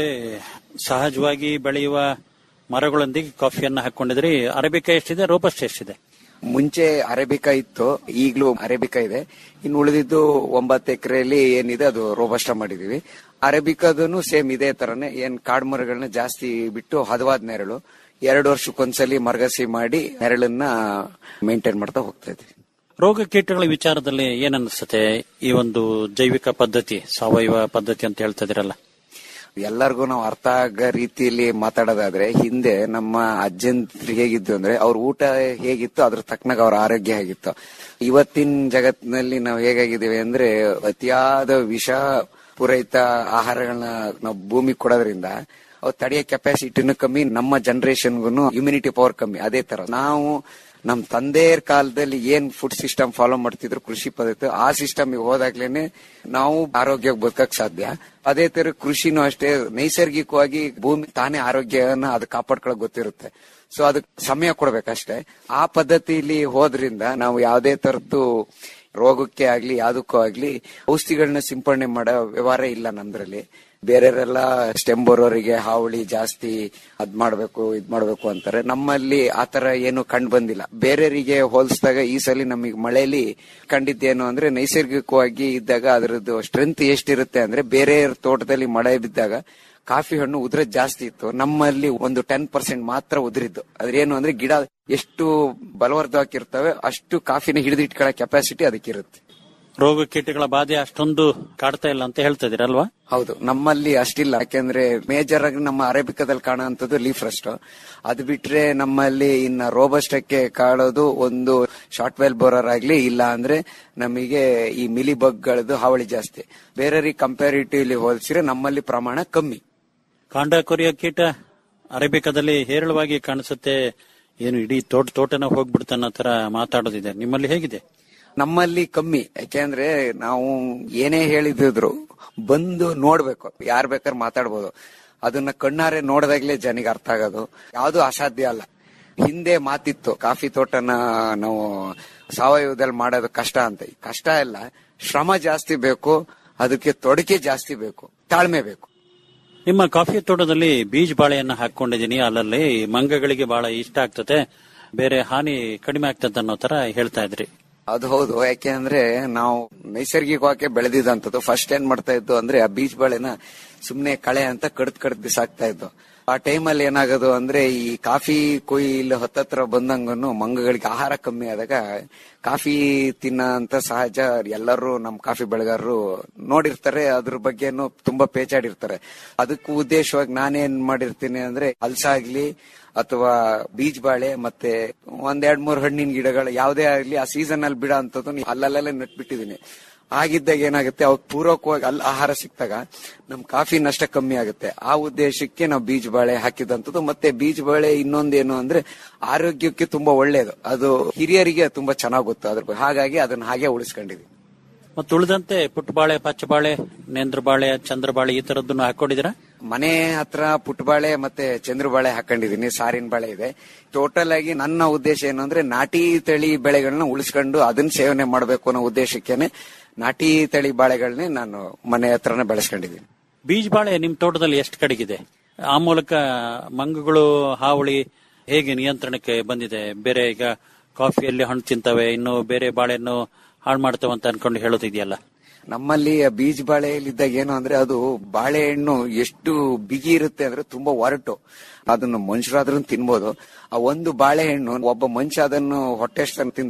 ಸಹಜವಾಗಿ ಬೆಳೆಯುವ ಮರಗಳೊಂದಿಗೆ ಕಾಫಿಯನ್ನ ಹಾಕೊಂಡಿದ್ರಿ ಅರೇಬಿಕಾ ಎಷ್ಟಿದೆ ರೋಬಸ್ಟ್ ಎಷ್ಟಿದೆ ಮುಂಚೆ ಅರೇಬಿಕಾ ಇತ್ತು ಈಗಲೂ ಅರೇಬಿಕಾ ಇದೆ ಇನ್ನು ಉಳಿದಿದ್ದು ಒಂಬತ್ತು ಎಕರೆಯಲ್ಲಿ ಏನಿದೆ ಅದು ರೋಬಸ್ಟ ಮಾಡಿದೀವಿ ಅರೇಬಿಕಾದನು ಸೇಮ್ ಇದೇ ತರನೇ ಏನ್ ಕಾಡು ಮರಗಳನ್ನ ಜಾಸ್ತಿ ಬಿಟ್ಟು ಹದವಾದ ನೆರಳು ಎರಡು ವರ್ಷಕ್ಕೊಂದ್ಸಲಿ ಮರಗಸಿ ಮಾಡಿ ನೆರಳನ್ನ ಮೇಂಟೈನ್ ಮಾಡ್ತಾ ಹೋಗ್ತಾ ಇದ್ವಿ ರೋಗ ಕೀಟಗಳ ವಿಚಾರದಲ್ಲಿ ಏನ್ ಅನಿಸುತ್ತೆ ಈ ಒಂದು ಜೈವಿಕ ಪದ್ಧತಿ ಸಾವಯವ ಪದ್ಧತಿ ಅಂತ ಹೇಳ್ತಾ ಇದೀರಲ್ಲ ಎಲ್ಲರಿಗೂ ನಾವು ಅರ್ಥ ಆಗೋ ರೀತಿಯಲ್ಲಿ ಮಾತಾಡೋದಾದ್ರೆ ಹಿಂದೆ ನಮ್ಮ ಅಜ್ಜಂತ್ರು ಹೇಗಿದ್ದು ಅಂದ್ರೆ ಅವ್ರ ಊಟ ಹೇಗಿತ್ತು ಅದ್ರ ತಕ್ಕನಾಗ ಅವ್ರ ಆರೋಗ್ಯ ಹೇಗಿತ್ತು ಇವತ್ತಿನ ಜಗತ್ತಿನಲ್ಲಿ ನಾವು ಹೇಗಾಗಿದ್ದೀವಿ ಅಂದ್ರೆ ಅತಿಯಾದ ವಿಷ ಪೂರೈತ ಆಹಾರಗಳನ್ನ ನಾವು ಭೂಮಿ ಕೊಡೋದ್ರಿಂದ ಅವು ತಡೆಯೋ ಕೆಪಾಸಿಟಿನೂ ಕಮ್ಮಿ ನಮ್ಮ ಜನರೇಷನ್ಗೂ ಇಮ್ಯುನಿಟಿ ಪವರ್ ಕಮ್ಮಿ ಅದೇ ತರ ನಾವು ನಮ್ ತಂದೆಯರ ಕಾಲದಲ್ಲಿ ಏನ್ ಫುಡ್ ಸಿಸ್ಟಮ್ ಫಾಲೋ ಮಾಡ್ತಿದ್ರು ಕೃಷಿ ಪದ್ಧತಿ ಆ ಸಿಸ್ಟಮ್ ಹೋದಾಗ್ಲೇನೆ ನಾವು ಆರೋಗ್ಯ ಬದುಕಕ್ ಸಾಧ್ಯ ಅದೇ ತರ ಕೃಷಿನೂ ಅಷ್ಟೇ ನೈಸರ್ಗಿಕವಾಗಿ ಭೂಮಿ ತಾನೇ ಆರೋಗ್ಯವನ್ನ ಅದು ಕಾಪಾಡ್ಕೊಳಕ್ ಗೊತ್ತಿರುತ್ತೆ ಸೊ ಅದಕ್ಕೆ ಸಮಯ ಕೊಡ್ಬೇಕಷ್ಟೇ ಆ ಪದ್ಧತಿಲಿ ಹೋದ್ರಿಂದ ನಾವು ಯಾವುದೇ ತರದ್ದು ರೋಗಕ್ಕೆ ಆಗ್ಲಿ ಯಾವ್ದಕ್ಕೂ ಆಗ್ಲಿ ಔಷಧಿಗಳನ್ನ ಸಿಂಪಡಣೆ ಮಾಡೋ ವ್ಯವಹಾರ ಇಲ್ಲ ನಮ್ದ್ರಲ್ಲಿ ಬೇರೆಯವರೆಲ್ಲ ಸ್ಟೆಮ್ ಬರೋರಿಗೆ ಹಾವಳಿ ಜಾಸ್ತಿ ಅದ್ ಮಾಡ್ಬೇಕು ಇದ್ ಮಾಡ್ಬೇಕು ಅಂತಾರೆ ನಮ್ಮಲ್ಲಿ ಆತರ ಏನು ಕಂಡು ಬಂದಿಲ್ಲ ಬೇರೆಯವರಿಗೆ ಹೋಲಿಸಿದಾಗ ಈ ಸಲ ನಮಗೆ ಮಳೆಯಲ್ಲಿ ಕಂಡಿದ್ದೇನು ಅಂದ್ರೆ ನೈಸರ್ಗಿಕವಾಗಿ ಇದ್ದಾಗ ಅದರದ್ದು ಸ್ಟ್ರೆಂತ್ ಎಷ್ಟಿರುತ್ತೆ ಅಂದ್ರೆ ಬೇರೆ ತೋಟದಲ್ಲಿ ಮಳೆ ಬಿದ್ದಾಗ ಕಾಫಿ ಹಣ್ಣು ಉದ್ರ ಜಾಸ್ತಿ ಇತ್ತು ನಮ್ಮಲ್ಲಿ ಒಂದು ಟೆನ್ ಪರ್ಸೆಂಟ್ ಮಾತ್ರ ಉದುರಿದ್ದು ಅದ್ರೇನು ಅಂದ್ರೆ ಗಿಡ ಎಷ್ಟು ಬಲವರ್ಧವಾಗಿರ್ತವೆ ಅಷ್ಟು ಕಾಫಿನ ಹಿಡಿದಿಟ್ಕೊಳ್ಳೋ ಕೆಪಾಸಿಟಿ ಅದಕ್ಕಿರುತ್ತೆ ರೋಗ ಕೀಟಗಳ ಬಾಧೆ ಅಷ್ಟೊಂದು ಕಾಡ್ತಾ ಇಲ್ಲ ಅಂತ ಹೇಳ್ತಾ ಇದೀರಲ್ವಾ ಹೌದು ನಮ್ಮಲ್ಲಿ ಅಷ್ಟಿಲ್ಲ ಯಾಕೆಂದ್ರೆ ಮೇಜರ್ ಆಗಿ ನಮ್ಮ ಅರೇಬಿಕಾದಲ್ಲಿ ಕಾಣುವಂತದ್ದು ಲೀಫ್ ರಸ್ಟ್ ಅದು ಬಿಟ್ರೆ ನಮ್ಮಲ್ಲಿ ಇನ್ನ ರೋಬಸ್ಟಕ್ಕೆ ಕಾಡೋದು ಒಂದು ಶಾರ್ಟ್ ವೆಲ್ ಬೋರರ್ ಆಗ್ಲಿ ಇಲ್ಲ ಅಂದ್ರೆ ನಮಗೆ ಈ ಮಿಲಿ ಬಗ್ಗಳದ್ದು ಹಾವಳಿ ಜಾಸ್ತಿ ಬೇರೆ ಕಂಪ್ಯಾರಿಟಿವ್ಲಿ ಹೋಲಿಸಿದ್ರೆ ನಮ್ಮಲ್ಲಿ ಪ್ರಮಾಣ ಕಮ್ಮಿ ಕಾಂಡ ಕೊರಿಯ ಕೀಟ ಅರೇಬಿಕಾದಲ್ಲಿ ಹೇರಳವಾಗಿ ಕಾಣಿಸುತ್ತೆ ಏನು ಇಡೀ ತೋಟ ತೋಟನ ಹೋಗ್ಬಿಡ್ತಾನ ತರ ಮಾತಾಡೋದಿದೆ ನಿಮ್ಮಲ್ಲಿ ಹೇಗಿದೆ ನಮ್ಮಲ್ಲಿ ಕಮ್ಮಿ ಯಾಕೆಂದ್ರೆ ನಾವು ಏನೇ ಹೇಳಿದ್ರು ಬಂದು ನೋಡ್ಬೇಕು ಯಾರ್ ಬೇಕಾದ್ರೆ ಮಾತಾಡ್ಬೋದು ಅದನ್ನ ಕಣ್ಣಾರೆ ನೋಡಿದಾಗ್ಲೇ ಜನಿಗೆ ಅರ್ಥ ಆಗೋದು ಯಾವುದು ಅಸಾಧ್ಯ ಅಲ್ಲ ಹಿಂದೆ ಮಾತಿತ್ತು ಕಾಫಿ ತೋಟನ ನಾವು ಸಾವಯವದಲ್ಲಿ ಮಾಡೋದು ಕಷ್ಟ ಅಂತ ಈ ಕಷ್ಟ ಇಲ್ಲ ಶ್ರಮ ಜಾಸ್ತಿ ಬೇಕು ಅದಕ್ಕೆ ತೊಡಕೆ ಜಾಸ್ತಿ ಬೇಕು ತಾಳ್ಮೆ ಬೇಕು ನಿಮ್ಮ ಕಾಫಿ ತೋಟದಲ್ಲಿ ಬೀಜ ಬಾಳೆಯನ್ನ ಹಾಕೊಂಡಿದೀನಿ ಅಲ್ಲಲ್ಲಿ ಮಂಗಗಳಿಗೆ ಬಹಳ ಇಷ್ಟ ಆಗ್ತದೆ ಬೇರೆ ಹಾನಿ ಕಡಿಮೆ ಆಗ್ತದೆ ಅನ್ನೋ ತರ ಹೇಳ್ತಾ ಇದ್ರಿ ಅದು ಹೌದು ಯಾಕೆಂದ್ರೆ ನಾವು ನೈಸರ್ಗಿಕವಾಗಿ ಬೆಳೆದಿದಂತದ್ದು ಫಸ್ಟ್ ಏನ್ ಮಾಡ್ತಾ ಇದ್ದು ಅಂದ್ರೆ ಆ ಬೀಚ್ ಬಾಳೆನ ಸುಮ್ನೆ ಕಳೆ ಅಂತ ಕಡ್ದ್ ಕಡ್ದ್ ಬಿಸಾಕ್ತಾ ಇದ್ದು ಆ ಟೈಮಲ್ಲಿ ಏನಾಗೋದು ಅಂದ್ರೆ ಈ ಕಾಫಿ ಕೊಯ್ಲು ಹತ್ತತ್ರ ಬಂದಂಗನು ಮಂಗಗಳಿಗೆ ಆಹಾರ ಕಮ್ಮಿ ಆದಾಗ ಕಾಫಿ ತಿನ್ನ ಅಂತ ಸಹಜ ಎಲ್ಲರೂ ನಮ್ ಕಾಫಿ ಬೆಳೆಗಾರರು ನೋಡಿರ್ತಾರೆ ಅದ್ರ ಬಗ್ಗೆನು ತುಂಬಾ ಪೇಚಾಡಿರ್ತಾರೆ ಅದಕ್ಕೂ ಉದ್ದೇಶವಾಗಿ ನಾನೇನ್ ಮಾಡಿರ್ತೀನಿ ಅಂದ್ರೆ ಹಲ್ಸಾಗ್ಲಿ ಅಥವಾ ಬೀಜ ಬಾಳೆ ಮತ್ತೆ ಒಂದ್ ಎರಡ್ ಮೂರ್ ಹಣ್ಣಿನ ಗಿಡಗಳು ಯಾವ್ದೇ ಆಗ್ಲಿ ಆ ಸೀಸನ್ ಅಲ್ಲಿ ಬಿಡ ಅಂತದ್ದು ಅಲ್ಲಲ್ಲೇ ನೆಟ್ಬಿಟ್ಟಿದೀನಿ ಆಗಿದ್ದಾಗ ಏನಾಗುತ್ತೆ ಅವ್ರು ಪೂರಕವಾಗಿ ಅಲ್ಲಿ ಆಹಾರ ಸಿಕ್ತಾಗ ನಮ್ ಕಾಫಿ ನಷ್ಟ ಕಮ್ಮಿ ಆಗುತ್ತೆ ಆ ಉದ್ದೇಶಕ್ಕೆ ನಾವು ಬೀಜ ಬಾಳೆ ಹಾಕಿದಂಥದ್ದು ಮತ್ತೆ ಬೀಜ ಬಾಳೆ ಇನ್ನೊಂದೇನು ಅಂದ್ರೆ ಆರೋಗ್ಯಕ್ಕೆ ತುಂಬಾ ಒಳ್ಳೇದು ಅದು ಹಿರಿಯರಿಗೆ ತುಂಬಾ ಚೆನ್ನಾಗ್ ಗೊತ್ತು ಅದ್ರ ಬಗ್ಗೆ ಹಾಗಾಗಿ ಅದನ್ನ ಹಾಗೆ ಉಳಿಸ್ಕೊಂಡಿದೀವಿ ಮತ್ತೆ ಉಳಿದಂತೆ ಪುಟ್ಟಬಾಳೆ ಪಚ್ಚಬಾಳೆ ನೇಂದ್ರಬಾಳೆ ಚಂದ್ರಬಾಳೆ ಈ ತರದ್ದನ್ನು ಹಾಕೊಂಡಿದ್ದೀರಾ ಮನೆ ಹತ್ರ ಪುಟ್ಟಬಾಳೆ ಮತ್ತೆ ಚಂದ್ರಬಾಳೆ ಹಾಕೊಂಡಿದೀನಿ ಸಾರಿನ ಬಾಳೆ ಇದೆ ಟೋಟಲ್ ಆಗಿ ನನ್ನ ಉದ್ದೇಶ ಏನು ಅಂದ್ರೆ ನಾಟಿ ತಳಿ ಬೆಳೆಗಳನ್ನ ಉಳಿಸ್ಕೊಂಡು ಅದನ್ನ ಸೇವನೆ ಮಾಡಬೇಕು ಅನ್ನೋ ಉದ್ದೇಶಕ್ಕೇನೆ ನಾಟಿ ತಳಿ ಬಾಳೆಗಳನ್ನೇ ನಾನು ಮನೆ ಹತ್ರನೇ ಬೆಳೆಸ್ಕೊಂಡಿದ್ದೀನಿ ಬೀಜ ಬಾಳೆ ನಿಮ್ ತೋಟದಲ್ಲಿ ಎಷ್ಟು ಕಡೆಗಿದೆ ಆ ಮೂಲಕ ಮಂಗಗಳು ಹಾವಳಿ ಹೇಗೆ ನಿಯಂತ್ರಣಕ್ಕೆ ಬಂದಿದೆ ಬೇರೆ ಈಗ ಕಾಫಿಯಲ್ಲಿ ಹಣ್ಣು ತಿಂತವೆ ಇನ್ನು ಬೇರೆ ಬಾಳೆಯನ್ನು ಹಾಳು ಮಾಡ್ತವೆ ಅಂತ ಅನ್ಕೊಂಡು ಹೇಳೋದಿದೆಯಲ್ಲ ನಮ್ಮಲ್ಲಿ ಆ ಬೀಜ ಬಾಳೆಯಲ್ಲಿದ್ದಾಗ ಏನು ಅಂದ್ರೆ ಅದು ಬಾಳೆಹಣ್ಣು ಎಷ್ಟು ಬಿಗಿ ಇರುತ್ತೆ ಅಂದ್ರೆ ತುಂಬಾ ಒರಟು ಅದನ್ನು ಮನುಷ್ಯರಾದ್ರೂ ತಿನ್ಬೋದು ಆ ಒಂದು ಬಾಳೆಹಣ್ಣು ಒಬ್ಬ ಮನುಷ್ಯ ಅದನ್ನು ಹೊಟ್ಟೆ ತಿಂದಾಗ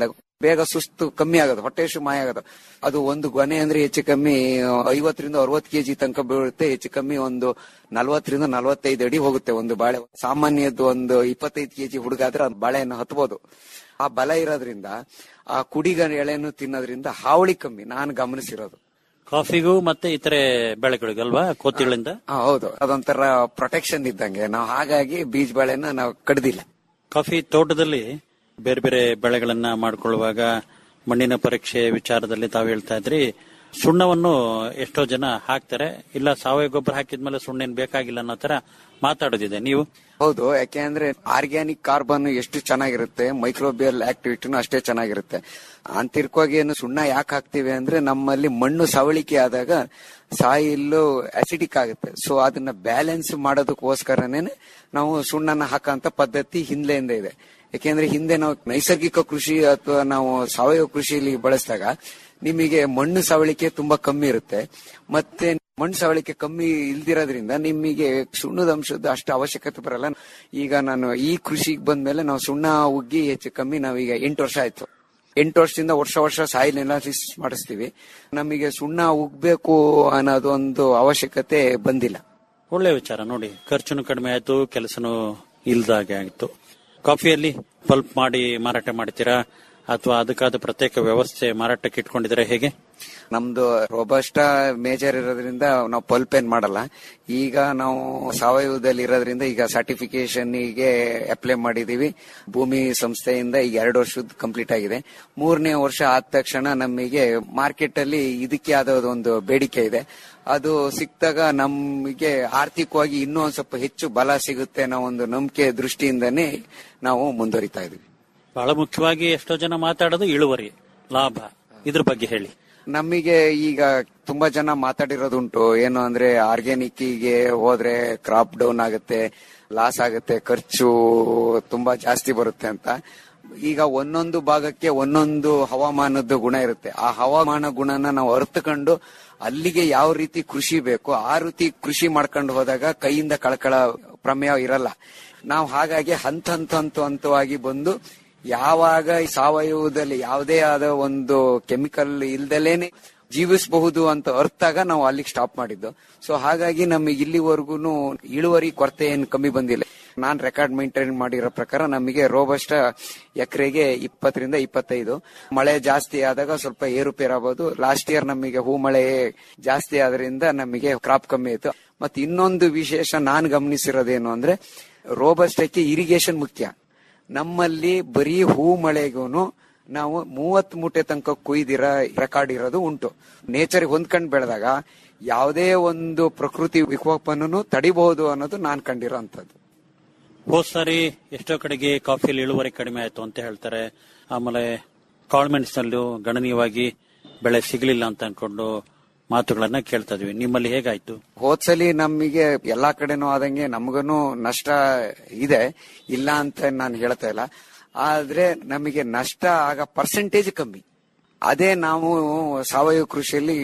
ಬೇಗ ಸುಸ್ತು ಕಮ್ಮಿ ಆಗೋದು ಹೊಟ್ಟೆ ಹಸಿವು ಮಾಯ ಆಗೋದು ಅದು ಒಂದು ಗೊನೆ ಅಂದ್ರೆ ಹೆಚ್ಚು ಕಮ್ಮಿ ಐವತ್ತರಿಂದ ಅರವತ್ತು ಕೆಜಿ ತನಕ ಬೀಳುತ್ತೆ ಹೆಚ್ಚು ಕಮ್ಮಿ ಒಂದು ನಲವತ್ತರಿಂದ ನಲವತ್ತೈದು ಅಡಿ ಹೋಗುತ್ತೆ ಒಂದು ಬಾಳೆ ಸಾಮಾನ್ಯದ್ದು ಒಂದು ಇಪ್ಪತ್ತೈದು ಕೆಜಿ ಹುಡುಗಾದ್ರೆ ಆ ಬಾಳೆಯನ್ನು ಹತ್ಬೋದು ಆ ಬಲ ಇರೋದ್ರಿಂದ ಆ ಕುಡಿಗ ಎಳೆಯನ್ನು ತಿನ್ನೋದ್ರಿಂದ ಹಾವಳಿ ಕಮ್ಮಿ ನಾನು ಗಮನಿಸಿರೋದು ಕಾಫಿಗೂ ಮತ್ತೆ ಇತರೆ ಬೆಳೆಗಳಿಗಲ್ವಾ ಕೋತಿಗಳಿಂದ ಆ, ಹೌದು ಅದೊಂಥರ ಪ್ರೊಟೆಕ್ಷನ್ ಇದ್ದಂಗೆ ನಾವು ಹಾಗಾಗಿ ಬೀಜ ಬಾಳೆನ ನಾವು ಕಡ್ದಿಲ್ಲ ಕಾಫಿ ತೋಟದಲ್ಲಿ ಬೇರೆ ಬೇರೆ ಬೆಳೆಗಳನ್ನ ಮಾಡ್ಕೊಳ್ಳುವಾಗ ಮಣ್ಣಿನ ಪರೀಕ್ಷೆ ವಿಚಾರದಲ್ಲಿ ತಾವು ಹೇಳ್ತಾ ಇದ್ರಿ ಸುಣ್ಣವನ್ನು ಎಷ್ಟೋ ಜನ ಹಾಕ್ತಾರೆ ಇಲ್ಲ ಸಾವಯವ ಗೊಬ್ಬರ ಹಾಕಿದ್ಮೇಲೆ ಸುಣ್ಣ ಏನ್ ಬೇಕಾಗಿಲ್ಲ ಅನ್ನೋ ತರ ಮಾತಾಡೋದಿದೆ ನೀವು ಹೌದು ಯಾಕೆಂದ್ರೆ ಆರ್ಗ್ಯಾನಿಕ್ ಕಾರ್ಬನ್ ಎಷ್ಟು ಚೆನ್ನಾಗಿರುತ್ತೆ ಮೈಕ್ರೋಬಿಯಲ್ ಆಕ್ಟಿವಿಟಿನೂ ಅಷ್ಟೇ ಚೆನ್ನಾಗಿರುತ್ತೆ ಆಂತರಿಕವಾಗಿ ಏನು ಸುಣ್ಣ ಯಾಕೆ ಹಾಕ್ತಿವಿ ಅಂದ್ರೆ ನಮ್ಮಲ್ಲಿ ಮಣ್ಣು ಸವಳಿಕೆ ಆದಾಗ ಸಾಯಿಲ್ಲು ಅಸಿಡಿಕ್ ಆಗುತ್ತೆ ಸೊ ಅದನ್ನ ಬ್ಯಾಲೆನ್ಸ್ ಮಾಡೋದಕ್ಕೋಸ್ಕರನೇ ನಾವು ಸುಣ್ಣನ ಹಾಕಂತ ಪದ್ಧತಿ ಹಿಂದ್ಲೆಯಿಂದ ಇದೆ ಯಾಕೆಂದ್ರೆ ಹಿಂದೆ ನಾವು ನೈಸರ್ಗಿಕ ಕೃಷಿ ಅಥವಾ ನಾವು ಸಾವಯವ ಕೃಷಿಯಲ್ಲಿ ಬಳಸಿದಾಗ ನಿಮಗೆ ಮಣ್ಣು ಸವಳಿಕೆ ತುಂಬಾ ಕಮ್ಮಿ ಇರುತ್ತೆ ಮತ್ತೆ ಮಣ್ಣು ಸವಳಿಕೆ ಕಮ್ಮಿ ಇಲ್ದಿರೋದ್ರಿಂದ ನಿಮಗೆ ಸುಣ್ಣದ ಅಂಶದ ಅಷ್ಟು ಅವಶ್ಯಕತೆ ಬರಲ್ಲ ಈಗ ನಾನು ಈ ಕೃಷಿಗೆ ಬಂದ್ಮೇಲೆ ನಾವು ಸುಣ್ಣ ಉಗ್ಗಿ ಹೆಚ್ಚು ಕಮ್ಮಿ ನಾವೀಗ ಎಂಟು ವರ್ಷ ಆಯ್ತು ಎಂಟು ವರ್ಷದಿಂದ ವರ್ಷ ವರ್ಷ ಸಾಯಿಲ್ ಅನಾಲಿಸಿಸ್ ಮಾಡಿಸ್ತೀವಿ ನಮಗೆ ಸುಣ್ಣ ಉಗ್ಬೇಕು ಅನ್ನೋದು ಒಂದು ಅವಶ್ಯಕತೆ ಬಂದಿಲ್ಲ ಒಳ್ಳೆ ವಿಚಾರ ನೋಡಿ ಖರ್ಚುನು ಕಡಿಮೆ ಆಯ್ತು ಕೆಲಸನೂ ಇಲ್ದಾಗೆ ಆಯ್ತು ಕಾಫಿಯಲ್ಲಿ ಪಲ್ಪ್ ಮಾಡಿ ಮಾರಾಟ ಮಾಡ್ತೀರಾ ಅಥವಾ ಅದಕ್ಕಾದ ಪ್ರತ್ಯೇಕ ವ್ಯವಸ್ಥೆ ಮಾರಾಟಕ್ಕೆ ಇಟ್ಕೊಂಡಿದ್ರೆ ಹೇಗೆ ನಮ್ದು ರೋಬಸ್ಟ ಮೇಜರ್ ಇರೋದ್ರಿಂದ ನಾವು ಪಲ್ಪ್ ಏನ್ ಮಾಡಲ್ಲ ಈಗ ನಾವು ಸಾವಯವದಲ್ಲಿ ಇರೋದ್ರಿಂದ ಈಗ ಸರ್ಟಿಫಿಕೇಶನ್ ಗೆ ಅಪ್ಲೈ ಮಾಡಿದೀವಿ ಭೂಮಿ ಸಂಸ್ಥೆಯಿಂದ ಈಗ ಎರಡು ವರ್ಷದ ಕಂಪ್ಲೀಟ್ ಆಗಿದೆ ಮೂರನೇ ವರ್ಷ ಆದ ತಕ್ಷಣ ನಮಗೆ ಮಾರ್ಕೆಟ್ ಅಲ್ಲಿ ಇದಕ್ಕೆ ಆದ ಒಂದು ಬೇಡಿಕೆ ಇದೆ ಅದು ಸಿಕ್ತಾಗ ನಮಗೆ ಆರ್ಥಿಕವಾಗಿ ಇನ್ನೂ ಒಂದ್ ಸ್ವಲ್ಪ ಹೆಚ್ಚು ಬಲ ಸಿಗುತ್ತೆ ಅನ್ನೋ ಒಂದು ನಂಬಿಕೆ ದೃಷ್ಟಿಯಿಂದನೇ ನಾವು ಮುಂದುವರಿತಾ ಇದೀವಿ ಬಹಳ ಮುಖ್ಯವಾಗಿ ಎಷ್ಟೋ ಜನ ಮಾತಾಡೋದು ಇಳುವರಿ ಲಾಭ ಇದ್ರ ಬಗ್ಗೆ ಹೇಳಿ ನಮಗೆ ಈಗ ತುಂಬಾ ಜನ ಮಾತಾಡಿರೋದುಂಟು ಏನು ಅಂದ್ರೆ ಆರ್ಗ್ಯಾನಿಕ್ ಗೆ ಹೋದ್ರೆ ಕ್ರಾಪ್ ಡೌನ್ ಆಗುತ್ತೆ ಲಾಸ್ ಆಗುತ್ತೆ ಖರ್ಚು ತುಂಬಾ ಜಾಸ್ತಿ ಬರುತ್ತೆ ಅಂತ ಈಗ ಒಂದೊಂದು ಭಾಗಕ್ಕೆ ಒಂದೊಂದು ಹವಾಮಾನದ ಗುಣ ಇರುತ್ತೆ ಆ ಹವಾಮಾನ ಗುಣನ ನಾವು ಅರ್ಥಕೊಂಡು ಅಲ್ಲಿಗೆ ಯಾವ ರೀತಿ ಕೃಷಿ ಬೇಕು ಆ ರೀತಿ ಕೃಷಿ ಮಾಡ್ಕೊಂಡು ಹೋದಾಗ ಕೈಯಿಂದ ಕಳ್ಕಳ ಪ್ರಮೇಯ ಇರಲ್ಲ ನಾವು ಹಾಗಾಗಿ ಹಂತ ಹಂತ ಹಂತ ಹಂತವಾಗಿ ಬಂದು ಯಾವಾಗ ಈ ಸಾವಯವದಲ್ಲಿ ಯಾವುದೇ ಆದ ಒಂದು ಕೆಮಿಕಲ್ ಇಲ್ದಲೇನೆ ಜೀವಿಸಬಹುದು ಅಂತ ಅರ್ಥಾಗ ನಾವು ಅಲ್ಲಿಗೆ ಸ್ಟಾಪ್ ಮಾಡಿದ್ದು ಸೊ ಹಾಗಾಗಿ ನಮಗೆ ಇಲ್ಲಿವರೆಗೂ ಇಳುವರಿ ಕೊರತೆ ಏನು ಕಮ್ಮಿ ಬಂದಿಲ್ಲ ನಾನ್ ರೆಕಾರ್ಡ್ ಮೇಂಟೈನ್ ಮಾಡಿರೋ ಪ್ರಕಾರ ನಮಗೆ ರೋಬಸ್ಟ ಎಕರೆಗೆ ಇಪ್ಪತ್ತರಿಂದ ಇಪ್ಪತ್ತೈದು ಮಳೆ ಜಾಸ್ತಿ ಆದಾಗ ಸ್ವಲ್ಪ ಏರುಪೇರಾಗಬಹುದು ಲಾಸ್ಟ್ ಇಯರ್ ನಮಗೆ ಹೂ ಮಳೆ ಜಾಸ್ತಿ ಆದ್ರಿಂದ ನಮಗೆ ಕ್ರಾಪ್ ಕಮ್ಮಿ ಆಯ್ತು ಮತ್ತೆ ಇನ್ನೊಂದು ವಿಶೇಷ ನಾನು ಗಮನಿಸಿರೋದೇನು ಅಂದ್ರೆ ರೋಬಸ್ಟಕ್ಕೆ ಇರಿಗೇಷನ್ ಮುಖ್ಯ ನಮ್ಮಲ್ಲಿ ಬರೀ ಹೂ ಮಳೆಗೂನು ನಾವು ಮೂವತ್ ಮೂಟೆ ತನಕ ಕುಯ್ದಿರ ರೆಕಾರ್ಡ್ ಇರೋದು ಉಂಟು ನೇಚರ್ ಹೊಂದ್ಕೊಂಡ್ ಬೆಳೆದಾಗ ಯಾವುದೇ ಒಂದು ಪ್ರಕೃತಿ ವಿಕೋಪನೂ ತಡಿಬಹುದು ಅನ್ನೋದು ನಾನ್ ಕಂಡಿರೋ ಅಂತದ್ದು ಹೋದ್ ಸಾರಿ ಎಷ್ಟೋ ಕಡೆಗೆ ಕಾಫಿಯಲ್ಲಿ ಇಳುವರಿ ಕಡಿಮೆ ಆಯ್ತು ಅಂತ ಹೇಳ್ತಾರೆ ಆಮೇಲೆ ಕಾಳ್ಮೆಣ್ಸ್ನಲ್ಲೂ ಗಣನೀಯವಾಗಿ ಬೆಳೆ ಸಿಗಲಿಲ್ಲ ಅಂತ ಅನ್ಕೊಂಡು ಮಾತುಗಳನ್ನ ಕೇಳ್ತಾ ಇದೀವಿ ನಿಮ್ಮಲ್ಲಿ ಹೇಗಾಯ್ತು ಹೋದ್ಸಲಿ ನಮಗೆ ಎಲ್ಲಾ ಕಡೆನೂ ಆದಂಗೆ ನಮಗೂನು ನಷ್ಟ ಇದೆ ಇಲ್ಲ ಅಂತ ನಾನು ಹೇಳ್ತಾ ಇಲ್ಲ ಆದ್ರೆ ನಮಗೆ ನಷ್ಟ ಆಗ ಪರ್ಸೆಂಟೇಜ್ ಕಮ್ಮಿ ಅದೇ ನಾವು ಸಾವಯವ ಕೃಷಿಯಲ್ಲಿ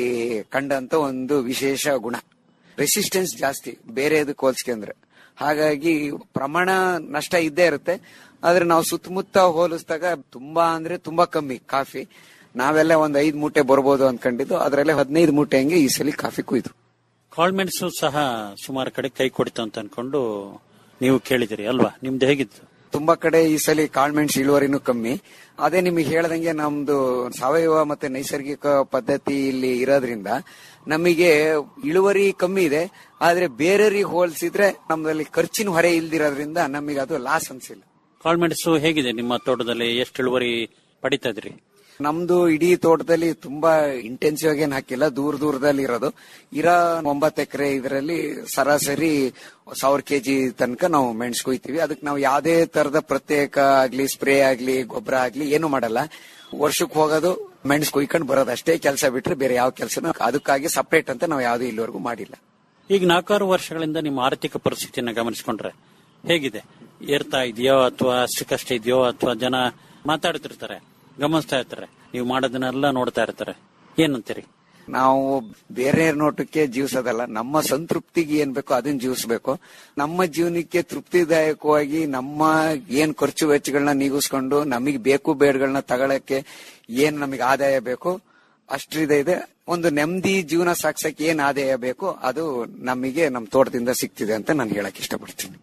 ಕಂಡಂತ ಒಂದು ವಿಶೇಷ ಗುಣ ರೆಸಿಸ್ಟೆನ್ಸ್ ಜಾಸ್ತಿ ಬೇರೆ ಇದಕ್ಕೆ ಹೋಲಿಸ್ಕೊಂಡ್ರೆ ಹಾಗಾಗಿ ಪ್ರಮಾಣ ನಷ್ಟ ಇದ್ದೇ ಇರುತ್ತೆ ಆದ್ರೆ ನಾವು ಸುತ್ತಮುತ್ತ ಹೋಲಿಸಿದಾಗ ತುಂಬಾ ಅಂದ್ರೆ ತುಂಬಾ ಕಮ್ಮಿ ಕಾಫಿ ನಾವೆಲ್ಲ ಒಂದ್ ಐದ್ ಮೂಟೆ ಬರ್ಬೋದು ಅನ್ಕೊಂಡಿದ್ದು ಅದ್ರಲ್ಲೇ ಹದಿನೈದು ಮೂಟೆ ಹಂಗೆ ಈ ಸಲ ಕಾಫಿ ಕುಯ್ದು ಕಾಳ್ಮೆಣಸು ಸಹ ಸುಮಾರು ಕಡೆ ಕೈ ಕೊಡಿತು ಅಂತ ಅನ್ಕೊಂಡು ನೀವು ಕೇಳಿದಿರಿ ಅಲ್ವಾ ನಿಮ್ದು ಹೇಗಿತ್ತು ತುಂಬಾ ಕಡೆ ಈ ಸಲ ಕಾಳ್ಮೆಣ್ಸ್ ಇಳುವರಿನೂ ಕಮ್ಮಿ ಅದೇ ನಿಮಗೆ ಹೇಳ್ದಂಗೆ ನಮ್ದು ಸಾವಯವ ಮತ್ತೆ ನೈಸರ್ಗಿಕ ಪದ್ಧತಿ ಇಲ್ಲಿ ಇರೋದ್ರಿಂದ ನಮಗೆ ಇಳುವರಿ ಕಮ್ಮಿ ಇದೆ ಆದ್ರೆ ಬೇರೆಯವ್ರಿಗೆ ಹೋಲಿಸಿದ್ರೆ ನಮ್ಮಲ್ಲಿ ಖರ್ಚಿನ ಹೊರೆ ಇಲ್ದಿರೋದ್ರಿಂದ ನಮಗೆ ಅದು ಲಾಸ್ ಅನ್ಸಿಲ್ಲ ಕಾಳ್ಮೆಣಸು ಹೇಗಿದೆ ನಿಮ್ಮ ತೋಟದಲ್ಲಿ ಎಷ್ಟು ಇಳುವರಿ ಪಡಿತಾ ಇದ್ರಿ ನಮ್ದು ಇಡೀ ತೋಟದಲ್ಲಿ ತುಂಬಾ ಇಂಟೆನ್ಸಿವ್ ಆಗಿ ಏನ್ ಹಾಕಿಲ್ಲ ದೂರ ದೂರದಲ್ಲಿ ಇರೋದು ಇರೋ ಒಂಬತ್ತು ಎಕರೆ ಇದರಲ್ಲಿ ಸರಾಸರಿ ಸಾವಿರ ಕೆಜಿ ತನಕ ನಾವು ಮೆಣಸು ಕೊಯ್ತೀವಿ ಅದಕ್ಕೆ ನಾವು ಯಾವುದೇ ತರದ ಪ್ರತ್ಯೇಕ ಆಗ್ಲಿ ಸ್ಪ್ರೇ ಆಗ್ಲಿ ಗೊಬ್ಬರ ಆಗ್ಲಿ ಏನು ಮಾಡಲ್ಲ ವರ್ಷಕ್ಕೆ ಹೋಗೋದು ಮೆಣಸು ಕೊಯ್ಕೊಂಡು ಬರೋದು ಅಷ್ಟೇ ಕೆಲಸ ಬಿಟ್ರೆ ಬೇರೆ ಯಾವ ಕೆಲಸನೂ ಅದಕ್ಕಾಗಿ ಸಪರೇಟ್ ಅಂತ ನಾವು ಯಾವ್ದು ಇಲ್ಲಿವರೆಗೂ ಮಾಡಿಲ್ಲ ಈಗ ನಾಲ್ಕಾರು ವರ್ಷಗಳಿಂದ ನಿಮ್ಮ ಆರ್ಥಿಕ ಪರಿಸ್ಥಿತಿಯನ್ನ ಗಮನಿಸಿಕೊಂಡ್ರೆ ಹೇಗಿದೆ ಏರ್ತಾ ಇದೆಯೋ ಅಥವಾ ಅಷ್ಟಕ್ಕಷ್ಟೇ ಇದೆಯೋ ಅಥವಾ ಜನ ಮಾತಾಡ್ತಿರ್ತಾರೆ ಗಮನಿಸ್ತಾ ಇರ್ತಾರೆ ನೀವು ಮಾಡೋದನ್ನೆಲ್ಲ ನೋಡ್ತಾ ಇರ್ತಾರೆ ಏನಂತೀರಿ ನಾವು ಬೇರೆ ನೋಟಕ್ಕೆ ಜೀವಿಸೋದಲ್ಲ ನಮ್ಮ ಸಂತೃಪ್ತಿಗೆ ಏನ್ ಬೇಕೋ ಅದನ್ನ ಜೀವಿಸ್ಬೇಕು ನಮ್ಮ ಜೀವನಕ್ಕೆ ತೃಪ್ತಿದಾಯಕವಾಗಿ ನಮ್ಮ ಏನ್ ಖರ್ಚು ವೆಚ್ಚಗಳನ್ನ ನೀಗಿಸ್ಕೊಂಡು ನಮಗೆ ಬೇಕು ಬೇಡಗಳನ್ನ ತಗೊಳಕ್ಕೆ ಏನ್ ನಮಗೆ ಆದಾಯ ಬೇಕು ಅಷ್ಟಿದೆ ಇದೆ ಒಂದು ನೆಮ್ಮದಿ ಜೀವನ ಸಾಗ್ಸಕ್ಕೆ ಏನ್ ಆದಾಯ ಬೇಕು ಅದು ನಮಗೆ ನಮ್ಮ ತೋಟದಿಂದ ಸಿಗ್ತಿದೆ ಅಂತ ನಾನು ಹೇಳಕ್ ಇಷ್ಟಪಡ್ತೀನಿ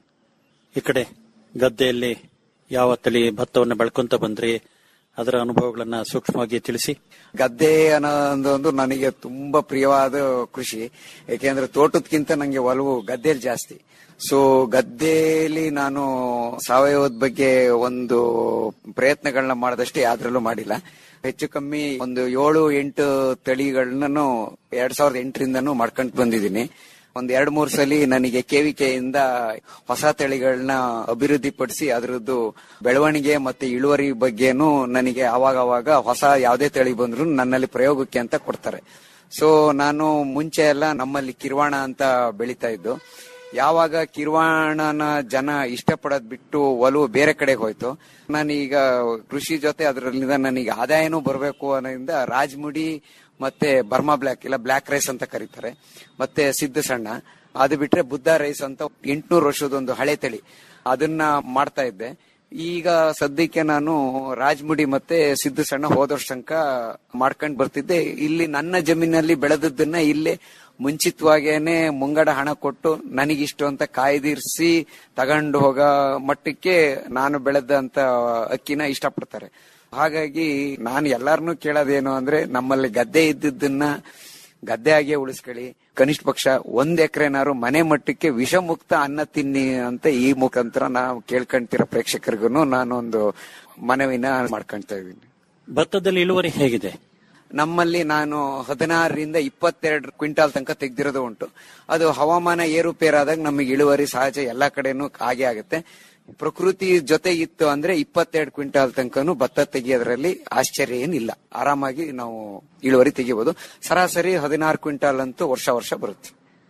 ಈ ಕಡೆ ಗದ್ದೆಯಲ್ಲಿ ಯಾವ ತಳಿ ಭತ್ತವನ್ನು ಬೆಳ್ಕೊಂತ ಬಂದ್ರಿ ಅದರ ಅನುಭವಗಳನ್ನ ಸೂಕ್ಷ್ಮವಾಗಿ ತಿಳಿಸಿ ಗದ್ದೆ ಅನ್ನೋದೊಂದು ನನಗೆ ತುಂಬಾ ಪ್ರಿಯವಾದ ಕೃಷಿ ಯಾಕೆಂದ್ರೆ ತೋಟದಕ್ಕಿಂತ ನಂಗೆ ಒಲವು ಗದ್ದೆಯಲ್ಲಿ ಜಾಸ್ತಿ ಸೊ ಗದ್ದೆಯಲ್ಲಿ ನಾನು ಸಾವಯವದ ಬಗ್ಗೆ ಒಂದು ಪ್ರಯತ್ನಗಳನ್ನ ಮಾಡದಷ್ಟೇ ಯಾವ್ದ್ರಲ್ಲೂ ಮಾಡಿಲ್ಲ ಹೆಚ್ಚು ಕಮ್ಮಿ ಒಂದು ಏಳು ಎಂಟು ತಳಿಗಳನ್ನೂ ಎರಡ್ ಸಾವಿರದ ಎಂಟರಿಂದನೂ ಮಾಡ್ಕೊಂಡ್ ಬಂದಿದ್ದೀನಿ ಒಂದ್ ಎರಡ್ ಮೂರ್ ಸಲಿ ನನಗೆ ಕೆವಿಕೆಯಿಂದ ಹೊಸ ತಳಿಗಳನ್ನ ಅಭಿವೃದ್ಧಿಪಡಿಸಿ ಅದರದ್ದು ಬೆಳವಣಿಗೆ ಮತ್ತೆ ಇಳುವರಿ ಬಗ್ಗೆನೂ ನನಗೆ ಅವಾಗ ಅವಾಗ ಹೊಸ ಯಾವುದೇ ತಳಿ ಬಂದ್ರು ನನ್ನಲ್ಲಿ ಪ್ರಯೋಗಕ್ಕೆ ಅಂತ ಕೊಡ್ತಾರೆ ಸೊ ನಾನು ಮುಂಚೆ ಎಲ್ಲ ನಮ್ಮಲ್ಲಿ ಕಿರ್ವಾಣ ಅಂತ ಬೆಳೀತಾ ಇದ್ದು ಯಾವಾಗ ಕಿರ್ವಾಣನ ಜನ ಇಷ್ಟಪಡೋದ್ ಬಿಟ್ಟು ಒಲವು ಬೇರೆ ಕಡೆಗೆ ಹೋಯ್ತು ನಾನೀಗ ಕೃಷಿ ಜೊತೆ ಅದರಲ್ಲಿಂದ ನನಗೆ ಆದಾಯನೂ ಬರಬೇಕು ಅನ್ನೋದ್ರಿಂದ ರಾಜ್ಮುಡಿ ಮತ್ತೆ ಬರ್ಮಾ ಬ್ಲ್ಯಾಕ್ ಇಲ್ಲ ಬ್ಲ್ಯಾಕ್ ರೈಸ್ ಅಂತ ಕರೀತಾರೆ ಮತ್ತೆ ಸಿದ್ಧ ಸಣ್ಣ ಅದು ಬಿಟ್ರೆ ಬುದ್ಧ ರೈಸ್ ಅಂತ ಎಂಟ್ನೂರು ವರ್ಷದೊಂದು ಹಳೆ ತಳಿ ಅದನ್ನ ಮಾಡ್ತಾ ಇದ್ದೆ ಈಗ ಸದ್ಯಕ್ಕೆ ನಾನು ರಾಜ್ಮುಡಿ ಮತ್ತೆ ಸಿದ್ಧ ಸಣ್ಣ ಹೋದ ವರ್ಷ ತನಕ ಮಾಡ್ಕೊಂಡ್ ಬರ್ತಿದ್ದೆ ಇಲ್ಲಿ ನನ್ನ ಜಮೀನಲ್ಲಿ ಬೆಳೆದದ್ದನ್ನ ಇಲ್ಲೇ ಮುಂಚಿತವಾಗೇನೆ ಮುಂಗಡ ಹಣ ಕೊಟ್ಟು ನನಗಿಷ್ಟು ಅಂತ ಕಾಯ್ದಿರಿಸಿ ತಗೊಂಡು ಹೋಗೋ ಮಟ್ಟಕ್ಕೆ ನಾನು ಬೆಳೆದಂತ ಅಕ್ಕಿನ ಇಷ್ಟಪಡ್ತಾರೆ ಹಾಗಾಗಿ ನಾನು ಎಲ್ಲಾರನ್ನೂ ಕೇಳೋದೇನು ಅಂದ್ರೆ ನಮ್ಮಲ್ಲಿ ಗದ್ದೆ ಇದ್ದಿದ್ದನ್ನ ಗದ್ದೆ ಆಗೇ ಉಳಿಸ್ಕೊಳ್ಳಿ ಕನಿಷ್ಠ ಪಕ್ಷ ಒಂದ್ ಎಕರೆನಾರು ಮನೆ ಮಟ್ಟಕ್ಕೆ ವಿಷಮುಕ್ತ ಅನ್ನ ತಿನ್ನಿ ಅಂತ ಈ ಮುಖಾಂತರ ನಾವು ಕೇಳ್ಕೊಂತಿರೋ ಪ್ರೇಕ್ಷಕರಿಗೂ ನಾನೊಂದು ಮನವಿನ ಮಾಡ್ಕೊಂತ ಇದ್ದೀನಿ ಭತ್ತದಲ್ಲಿ ಇಳುವರಿ ಹೇಗಿದೆ ನಮ್ಮಲ್ಲಿ ನಾನು ಹದಿನಾರರಿಂದ ಇಪ್ಪತ್ತೆರಡು ಕ್ವಿಂಟಾಲ್ ತನಕ ತೆಗ್ದಿರೋದು ಉಂಟು ಅದು ಹವಾಮಾನ ಏರುಪೇರಾದಾಗ ನಮಗೆ ಇಳುವರಿ ಸಹಜ ಎಲ್ಲಾ ಕಡೆನೂ ಹಾಗೆ ಆಗುತ್ತೆ ಪ್ರಕೃತಿ ಜೊತೆ ಇತ್ತು ಅಂದ್ರೆ ಇಪ್ಪತ್ತೆರಡು ಕ್ವಿಂಟಾಲ್ ತನಕನೂ ಭತ್ತ ತೆಗಿಯೋದ್ರಲ್ಲಿ ಆಶ್ಚರ್ಯ ಏನಿಲ್ಲ ಆರಾಮಾಗಿ ನಾವು ಇಳುವರಿ ತೆಗಿಬಹುದು ಸರಾಸರಿ ಹದಿನಾರು ಕ್ವಿಂಟಾಲ್ ಅಂತೂ ವರ್ಷ ವರ್ಷ ಬರುತ್ತೆ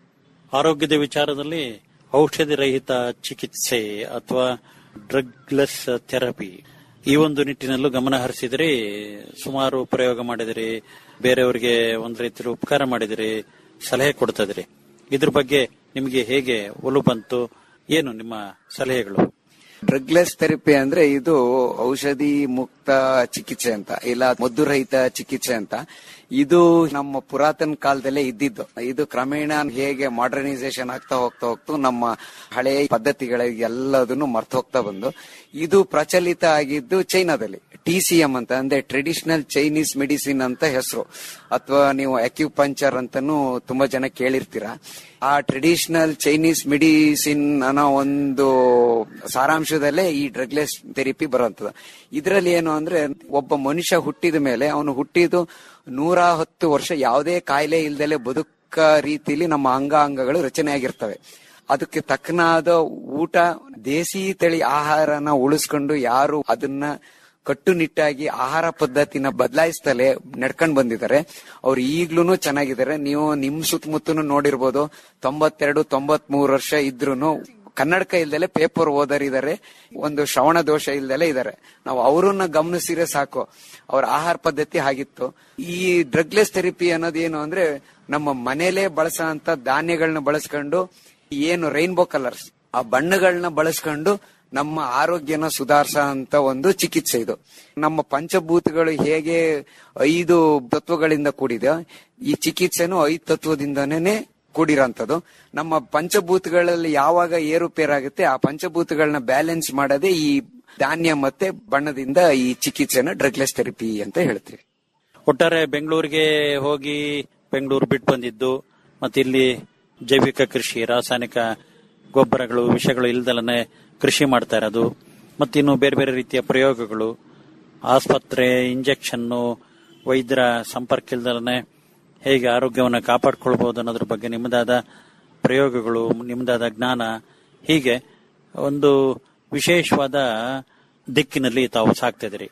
ಆರೋಗ್ಯದ ವಿಚಾರದಲ್ಲಿ ಔಷಧಿ ರಹಿತ ಚಿಕಿತ್ಸೆ ಅಥವಾ ಡ್ರಗ್ಲೆಸ್ ಥೆರಪಿ ಈ ಒಂದು ನಿಟ್ಟಿನಲ್ಲೂ ಗಮನ ಹರಿಸಿದ್ರಿ ಸುಮಾರು ಪ್ರಯೋಗ ಮಾಡಿದಿರಿ ಬೇರೆಯವರಿಗೆ ಒಂದ್ ರೀತಿಯಲ್ಲಿ ಉಪಕಾರ ಮಾಡಿದಿರಿ ಸಲಹೆ ಕೊಡ್ತಾ ಇದ್ರಿ ಇದ್ರ ಬಗ್ಗೆ ನಿಮಗೆ ಹೇಗೆ ಒಲು ಬಂತು ಏನು ನಿಮ್ಮ ಸಲಹೆಗಳು ಡ್ರಗ್ಲೆಸ್ ಥೆರಪಿ ಅಂದ್ರೆ ಇದು ಔಷಧಿ ಮುಕ್ತ ಚಿಕಿತ್ಸೆ ಅಂತ ಇಲ್ಲ ಮದ್ದು ರಹಿತ ಚಿಕಿತ್ಸೆ ಅಂತ ಇದು ನಮ್ಮ ಪುರಾತನ ಕಾಲದಲ್ಲೇ ಇದ್ದಿದ್ದು ಇದು ಕ್ರಮೇಣ ಹೇಗೆ ಮಾಡರ್ನೈಸೇಷನ್ ಆಗ್ತಾ ಹೋಗ್ತಾ ಹೋಗ್ತು ನಮ್ಮ ಹಳೆಯ ಪದ್ಧತಿಗಳಿಗೆ ಎಲ್ಲದನ್ನು ಮರ್ತು ಹೋಗ್ತಾ ಬಂದು ಇದು ಪ್ರಚಲಿತ ಆಗಿದ್ದು ಚೈನಾದಲ್ಲಿ ಟಿ ಸಿ ಎಂ ಅಂತ ಅಂದ್ರೆ ಟ್ರೆಡಿಷನಲ್ ಚೈನೀಸ್ ಮೆಡಿಸಿನ್ ಅಂತ ಹೆಸರು ಅಥವಾ ನೀವು ಅಕ್ಯುಪಂಚರ್ ಅಂತಾನು ತುಂಬಾ ಜನ ಕೇಳಿರ್ತೀರಾ ಆ ಟ್ರೆಡಿಷನಲ್ ಚೈನೀಸ್ ಮೆಡಿಸಿನ್ ಅನ್ನೋ ಒಂದು ಸಾರಾಂಶದಲ್ಲೇ ಈ ಡ್ರಗ್ಲೆಸ್ ಥೆರಪಿ ಬರುವಂತದ ಇದರಲ್ಲಿ ಏನು ಅಂದ್ರೆ ಒಬ್ಬ ಮನುಷ್ಯ ಹುಟ್ಟಿದ ಮೇಲೆ ಅವನು ಹುಟ್ಟಿದ್ದು ನೂರ ಹತ್ತು ವರ್ಷ ಯಾವುದೇ ಕಾಯಿಲೆ ಇಲ್ದಲೆ ಬದುಕ ರೀತಿಲಿ ನಮ್ಮ ಅಂಗಾಂಗಗಳು ರಚನೆ ಆಗಿರ್ತವೆ ಅದಕ್ಕೆ ತಕ್ಕನಾದ ಊಟ ದೇಸಿ ತಳಿ ಆಹಾರನ ಉಳಿಸ್ಕೊಂಡು ಯಾರು ಅದನ್ನ ಕಟ್ಟುನಿಟ್ಟಾಗಿ ಆಹಾರ ಪದ್ಧತಿನ ಬದಲಾಯಿಸ್ತಲೇ ನಡ್ಕೊಂಡ್ ಬಂದಿದ್ದಾರೆ ಅವ್ರು ಈಗ್ಲೂ ಚೆನ್ನಾಗಿದ್ದಾರೆ ನೀವು ನಿಮ್ ಸುತ್ತಮುತ್ತನು ನೋಡಿರ್ಬೋದು ತೊಂಬತ್ತೆರಡು ತೊಂಬತ್ ಮೂರು ವರ್ಷ ಇದ್ರೂನು ಕನ್ನಡಕ ಇಲ್ದಲೆ ಪೇಪರ್ ಓದರಿದ್ದಾರೆ ಒಂದು ಶ್ರವಣ ದೋಷ ಇಲ್ದಲೆ ಇದ್ದಾರೆ ನಾವು ಅವರನ್ನ ಗಮನಿಸಿದ್ರೆ ಸಾಕು ಅವ್ರ ಆಹಾರ ಪದ್ಧತಿ ಆಗಿತ್ತು ಈ ಡ್ರಗ್ಲೆಸ್ ಥೆರಪಿ ಅನ್ನೋದೇನು ಅಂದ್ರೆ ನಮ್ಮ ಮನೇಲೆ ಬಳಸೋ ಅಂತ ಧಾನ್ಯಗಳನ್ನ ಬಳಸ್ಕೊಂಡು ಏನು ರೈನ್ಬೋ ಕಲರ್ಸ್ ಆ ಬಣ್ಣಗಳನ್ನ ಬಳಸ್ಕೊಂಡು ನಮ್ಮ ಆರೋಗ್ಯನ ಸುಧಾರಿಸ ಅಂತ ಒಂದು ಚಿಕಿತ್ಸೆ ಇದು ನಮ್ಮ ಪಂಚಭೂತಗಳು ಹೇಗೆ ಐದು ತತ್ವಗಳಿಂದ ಕೂಡಿದೆ ಈ ಚಿಕಿತ್ಸೆನೂ ಐದು ತತ್ವದಿಂದನೇ ಕೂಡಿರೋಂಥದ್ದು ನಮ್ಮ ಪಂಚಭೂತಗಳಲ್ಲಿ ಯಾವಾಗ ಏರುಪೇರಾಗುತ್ತೆ ಆ ಪಂಚಭೂತಗಳನ್ನ ಬ್ಯಾಲೆನ್ಸ್ ಮಾಡೋದೇ ಈ ಧಾನ್ಯ ಮತ್ತೆ ಬಣ್ಣದಿಂದ ಈ ಚಿಕಿತ್ಸೆನ ಡ್ರಗ್ಲೆಸ್ ಥೆರಪಿ ಅಂತ ಹೇಳ್ತೀವಿ ಒಟ್ಟಾರೆ ಬೆಂಗಳೂರಿಗೆ ಹೋಗಿ ಬೆಂಗಳೂರು ಬಿಟ್ಟು ಬಂದಿದ್ದು ಮತ್ತೆ ಇಲ್ಲಿ ಜೈವಿಕ ಕೃಷಿ ರಾಸಾಯನಿಕ ಗೊಬ್ಬರಗಳು ವಿಷಗಳು ಇಲ್ದಲನೆ ಕೃಷಿ ಮಾಡ್ತಾ ಇರೋದು ಮತ್ತಿನ್ನು ಬೇರೆ ಬೇರೆ ರೀತಿಯ ಪ್ರಯೋಗಗಳು ಆಸ್ಪತ್ರೆ ಇಂಜೆಕ್ಷನ್ನು ವೈದ್ಯರ ಸಂಪರ್ಕ ಇಲ್ದಲನೆ ಹೇಗೆ ಆರೋಗ್ಯವನ್ನು ಕಾಪಾಡ್ಕೊಳ್ಬಹುದು ಅನ್ನೋದ್ರ ಬಗ್ಗೆ ನಿಮ್ಮದಾದ ಪ್ರಯೋಗಗಳು ನಿಮ್ಮದಾದ ಜ್ಞಾನ ಹೀಗೆ ಒಂದು ವಿಶೇಷವಾದ ದಿಕ್ಕಿನಲ್ಲಿ ತಾವು ಸಾಕ್ತಾ ಇದ್ದೀರಿ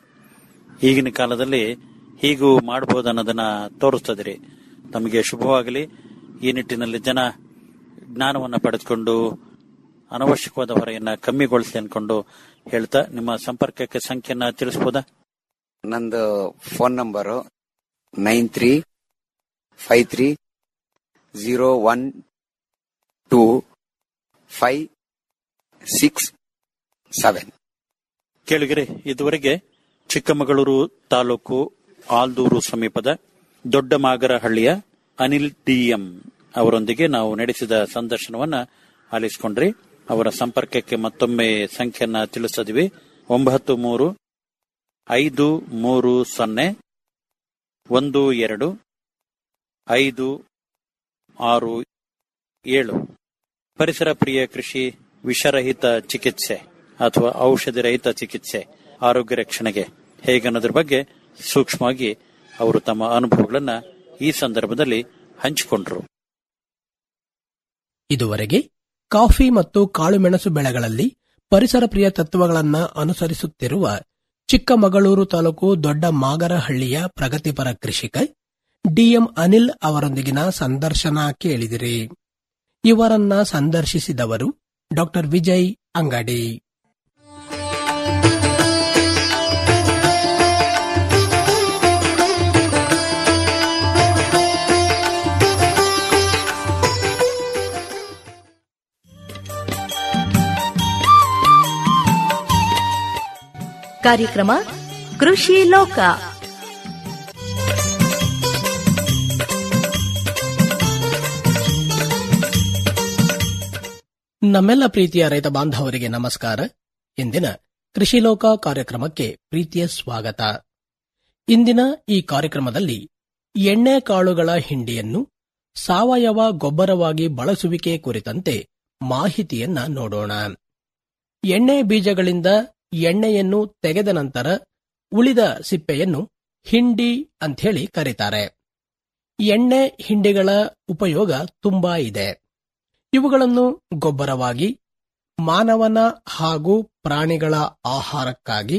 ಈಗಿನ ಕಾಲದಲ್ಲಿ ಹೀಗೂ ಮಾಡಬಹುದು ಅನ್ನೋದನ್ನ ತೋರಿಸ್ತದಿರಿ ತಮಗೆ ಶುಭವಾಗಲಿ ಈ ನಿಟ್ಟಿನಲ್ಲಿ ಜನ ಜ್ಞಾನವನ್ನ ಪಡೆದುಕೊಂಡು ಅನವಶ್ಯಕವಾದ ಹೊರೆಯನ್ನ ಕಮ್ಮಿಗೊಳಿಸಲಿ ಅನ್ಕೊಂಡು ಹೇಳ್ತಾ ನಿಮ್ಮ ಸಂಪರ್ಕಕ್ಕೆ ಸಂಖ್ಯೆಯನ್ನ ತಿಳಿಸಬಹುದಾ ನಂದು phone number nine three five three zero one two five six seven ಕೇಳಿಗರೆ ಇದುವರೆಗೆ ಚಿಕ್ಕಮಗಳೂರು ತಾಲೂಕು ಆಲ್ದೂರು ಸಮೀಪದ ದೊಡ್ಡ ಮಾಗರಹಳ್ಳಿಯ ಅನಿಲ್ ಡಿಎಂ ಅವರೊಂದಿಗೆ ನಾವು ನಡೆಸಿದ ಸಂದರ್ಶನವನ್ನ ಆಲಿಸಿಕೊಂಡ್ರಿ ಅವರ ಸಂಪರ್ಕಕ್ಕೆ ಮತ್ತೊಮ್ಮೆ ಸಂಖ್ಯೆಯನ್ನ ತಿಳಿಸದಿವಿ ಒಂಬತ್ತು ಮೂರು ಐದು ಮೂರು ಸೊನ್ನೆ ಒಂದು ಎರಡು ಐದು ಆರು ಏಳು ಪರಿಸರ ಪ್ರಿಯ ಕೃಷಿ ವಿಷರಹಿತ ಚಿಕಿತ್ಸೆ ಅಥವಾ ಔಷಧಿ ರಹಿತ ಚಿಕಿತ್ಸೆ ಆರೋಗ್ಯ ರಕ್ಷಣೆಗೆ ಹೇಗನ್ನೋದ್ರ ಬಗ್ಗೆ ಸೂಕ್ಷ್ಮವಾಗಿ ಅವರು ತಮ್ಮ ಅನುಭವಗಳನ್ನ ಈ ಸಂದರ್ಭದಲ್ಲಿ ಹಂಚಿಕೊಂಡ್ರು ಇದುವರೆಗೆ ಕಾಫಿ ಮತ್ತು ಕಾಳುಮೆಣಸು ಬೆಳೆಗಳಲ್ಲಿ ಪರಿಸರ ಪ್ರಿಯ ತತ್ವಗಳನ್ನ ಅನುಸರಿಸುತ್ತಿರುವ ಚಿಕ್ಕಮಗಳೂರು ತಾಲೂಕು ದೊಡ್ಡ ಮಾಗರಹಳ್ಳಿಯ ಪ್ರಗತಿಪರ ಕೃಷಿಕ ಡಿಎಂ ಅನಿಲ್ ಅವರೊಂದಿಗಿನ ಸಂದರ್ಶನ ಕೇಳಿದಿರಿ ಇವರನ್ನ ಸಂದರ್ಶಿಸಿದವರು ಡಾಕ್ಟರ್ ವಿಜಯ್ ಅಂಗಡಿ ಕಾರ್ಯಕ್ರಮ ಕೃಷಿ ಲೋಕ ನಮ್ಮೆಲ್ಲ ಪ್ರೀತಿಯ ರೈತ ಬಾಂಧವರಿಗೆ ನಮಸ್ಕಾರ ಇಂದಿನ ಕೃಷಿ ಲೋಕ ಕಾರ್ಯಕ್ರಮಕ್ಕೆ ಪ್ರೀತಿಯ ಸ್ವಾಗತ ಇಂದಿನ ಈ ಕಾರ್ಯಕ್ರಮದಲ್ಲಿ ಎಣ್ಣೆ ಕಾಳುಗಳ ಹಿಂಡಿಯನ್ನು ಸಾವಯವ ಗೊಬ್ಬರವಾಗಿ ಬಳಸುವಿಕೆ ಕುರಿತಂತೆ ಮಾಹಿತಿಯನ್ನ ನೋಡೋಣ ಎಣ್ಣೆ ಬೀಜಗಳಿಂದ ಎಣ್ಣೆಯನ್ನು ತೆಗೆದ ನಂತರ ಉಳಿದ ಸಿಪ್ಪೆಯನ್ನು ಹಿಂಡಿ ಅಂಥೇಳಿ ಕರೀತಾರೆ ಎಣ್ಣೆ ಹಿಂಡಿಗಳ ಉಪಯೋಗ ತುಂಬಾ ಇದೆ ಇವುಗಳನ್ನು ಗೊಬ್ಬರವಾಗಿ ಮಾನವನ ಹಾಗೂ ಪ್ರಾಣಿಗಳ ಆಹಾರಕ್ಕಾಗಿ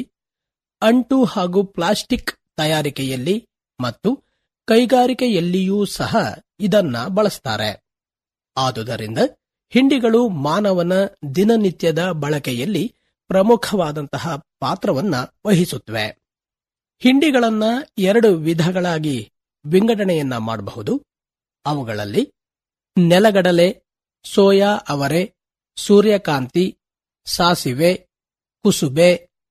ಅಂಟು ಹಾಗೂ ಪ್ಲಾಸ್ಟಿಕ್ ತಯಾರಿಕೆಯಲ್ಲಿ ಮತ್ತು ಕೈಗಾರಿಕೆಯಲ್ಲಿಯೂ ಸಹ ಇದನ್ನ ಬಳಸ್ತಾರೆ ಆದುದರಿಂದ ಹಿಂಡಿಗಳು ಮಾನವನ ದಿನನಿತ್ಯದ ಬಳಕೆಯಲ್ಲಿ ಪ್ರಮುಖವಾದಂತಹ ಪಾತ್ರವನ್ನ ವಹಿಸುತ್ತವೆ ಹಿಂಡಿಗಳನ್ನ ಎರಡು ವಿಧಗಳಾಗಿ ವಿಂಗಡಣೆಯನ್ನ ಮಾಡಬಹುದು ಅವುಗಳಲ್ಲಿ ನೆಲಗಡಲೆ ಸೋಯಾ ಅವರೆ ಸೂರ್ಯಕಾಂತಿ ಸಾಸಿವೆ ಕುಸುಬೆ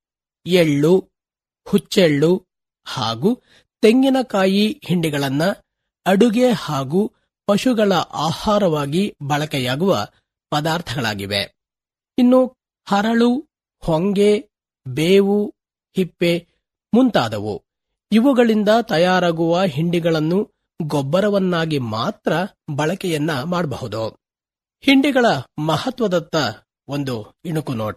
ಎಳ್ಳು ಹುಚ್ಚೆಳ್ಳು ಹಾಗೂ ತೆಂಗಿನಕಾಯಿ ಹಿಂಡಿಗಳನ್ನ ಅಡುಗೆ ಹಾಗೂ ಪಶುಗಳ ಆಹಾರವಾಗಿ ಬಳಕೆಯಾಗುವ ಪದಾರ್ಥಗಳಾಗಿವೆ ಇನ್ನು ಹರಳು ಹೊಂಗೆ ಬೇವು ಹಿಪ್ಪೆ ಮುಂತಾದವು ಇವುಗಳಿಂದ ತಯಾರಾಗುವ ಹಿಂಡಿಗಳನ್ನು ಗೊಬ್ಬರವನ್ನಾಗಿ ಮಾತ್ರ ಬಳಕೆಯನ್ನ ಮಾಡಬಹುದು ಹಿಂಡಿಗಳ ಮಹತ್ವದತ್ತ ಒಂದು ಇಣುಕು ನೋಟ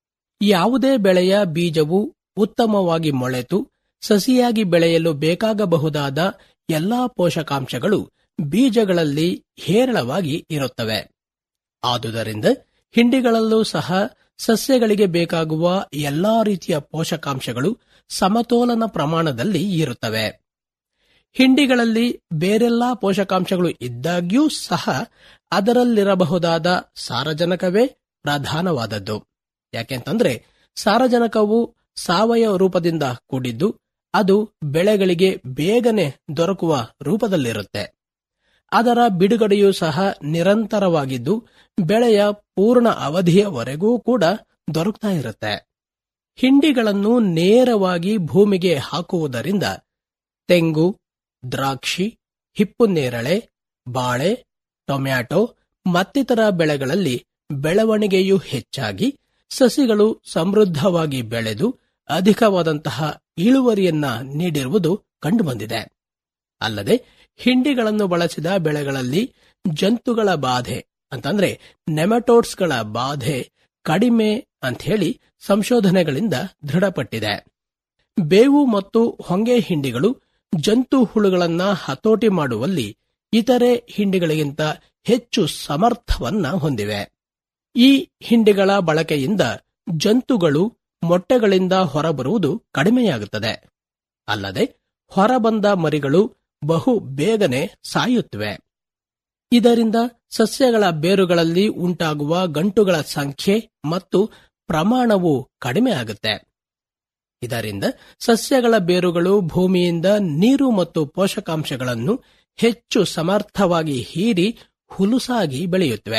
ಯಾವುದೇ ಬೆಳೆಯ ಬೀಜವು ಉತ್ತಮವಾಗಿ ಮೊಳೆತು ಸಸಿಯಾಗಿ ಬೆಳೆಯಲು ಬೇಕಾಗಬಹುದಾದ ಎಲ್ಲಾ ಪೋಷಕಾಂಶಗಳು ಬೀಜಗಳಲ್ಲಿ ಹೇರಳವಾಗಿ ಇರುತ್ತವೆ ಆದುದರಿಂದ ಹಿಂಡಿಗಳಲ್ಲೂ ಸಹ ಸಸ್ಯಗಳಿಗೆ ಬೇಕಾಗುವ ಎಲ್ಲಾ ರೀತಿಯ ಪೋಷಕಾಂಶಗಳು ಸಮತೋಲನ ಪ್ರಮಾಣದಲ್ಲಿ ಇರುತ್ತವೆ ಹಿಂಡಿಗಳಲ್ಲಿ ಬೇರೆಲ್ಲಾ ಪೋಷಕಾಂಶಗಳು ಇದ್ದಾಗ್ಯೂ ಸಹ ಅದರಲ್ಲಿರಬಹುದಾದ ಸಾರಜನಕವೇ ಪ್ರಧಾನವಾದದ್ದು ಯಾಕೆಂತಂದ್ರೆ ಸಾರಜನಕವು ಸಾವಯವ ರೂಪದಿಂದ ಕೂಡಿದ್ದು ಅದು ಬೆಳೆಗಳಿಗೆ ಬೇಗನೆ ದೊರಕುವ ರೂಪದಲ್ಲಿರುತ್ತೆ ಅದರ ಬಿಡುಗಡೆಯೂ ಸಹ ನಿರಂತರವಾಗಿದ್ದು ಬೆಳೆಯ ಪೂರ್ಣ ಅವಧಿಯವರೆಗೂ ಕೂಡ ದೊರಕ್ತಾ ಇರುತ್ತೆ ಹಿಂಡಿಗಳನ್ನು ನೇರವಾಗಿ ಭೂಮಿಗೆ ಹಾಕುವುದರಿಂದ ತೆಂಗು ದ್ರಾಕ್ಷಿ ಹಿಪ್ಪುನೇರಳೆ ಬಾಳೆ ಟೊಮ್ಯಾಟೊ ಮತ್ತಿತರ ಬೆಳೆಗಳಲ್ಲಿ ಬೆಳವಣಿಗೆಯು ಹೆಚ್ಚಾಗಿ ಸಸಿಗಳು ಸಮೃದ್ಧವಾಗಿ ಬೆಳೆದು ಅಧಿಕವಾದಂತಹ ಇಳುವರಿಯನ್ನ ನೀಡಿರುವುದು ಕಂಡುಬಂದಿದೆ ಅಲ್ಲದೆ ಹಿಂಡಿಗಳನ್ನು ಬಳಸಿದ ಬೆಳೆಗಳಲ್ಲಿ ಜಂತುಗಳ ಬಾಧೆ ಅಂತಂದ್ರೆ ನೆಮಟೋಡ್ಸ್ಗಳ ಬಾಧೆ ಕಡಿಮೆ ಅಂತ ಹೇಳಿ ಸಂಶೋಧನೆಗಳಿಂದ ದೃಢಪಟ್ಟಿದೆ ಬೇವು ಮತ್ತು ಹೊಂಗೆ ಹಿಂಡಿಗಳು ಜಂತು ಹುಳುಗಳನ್ನ ಹತೋಟಿ ಮಾಡುವಲ್ಲಿ ಇತರೆ ಹಿಂಡಿಗಳಿಗಿಂತ ಹೆಚ್ಚು ಸಮರ್ಥವನ್ನ ಹೊಂದಿವೆ ಈ ಹಿಂಡಿಗಳ ಬಳಕೆಯಿಂದ ಜಂತುಗಳು ಮೊಟ್ಟೆಗಳಿಂದ ಹೊರಬರುವುದು ಕಡಿಮೆಯಾಗುತ್ತದೆ ಅಲ್ಲದೆ ಹೊರಬಂದ ಮರಿಗಳು ಬಹು ಬೇಗನೆ ಸಾಯುತ್ತವೆ ಇದರಿಂದ ಸಸ್ಯಗಳ ಬೇರುಗಳಲ್ಲಿ ಉಂಟಾಗುವ ಗಂಟುಗಳ ಸಂಖ್ಯೆ ಮತ್ತು ಪ್ರಮಾಣವು ಕಡಿಮೆ ಆಗುತ್ತೆ ಇದರಿಂದ ಸಸ್ಯಗಳ ಬೇರುಗಳು ಭೂಮಿಯಿಂದ ನೀರು ಮತ್ತು ಪೋಷಕಾಂಶಗಳನ್ನು ಹೆಚ್ಚು ಸಮರ್ಥವಾಗಿ ಹೀರಿ ಹುಲುಸಾಗಿ ಬೆಳೆಯುತ್ತವೆ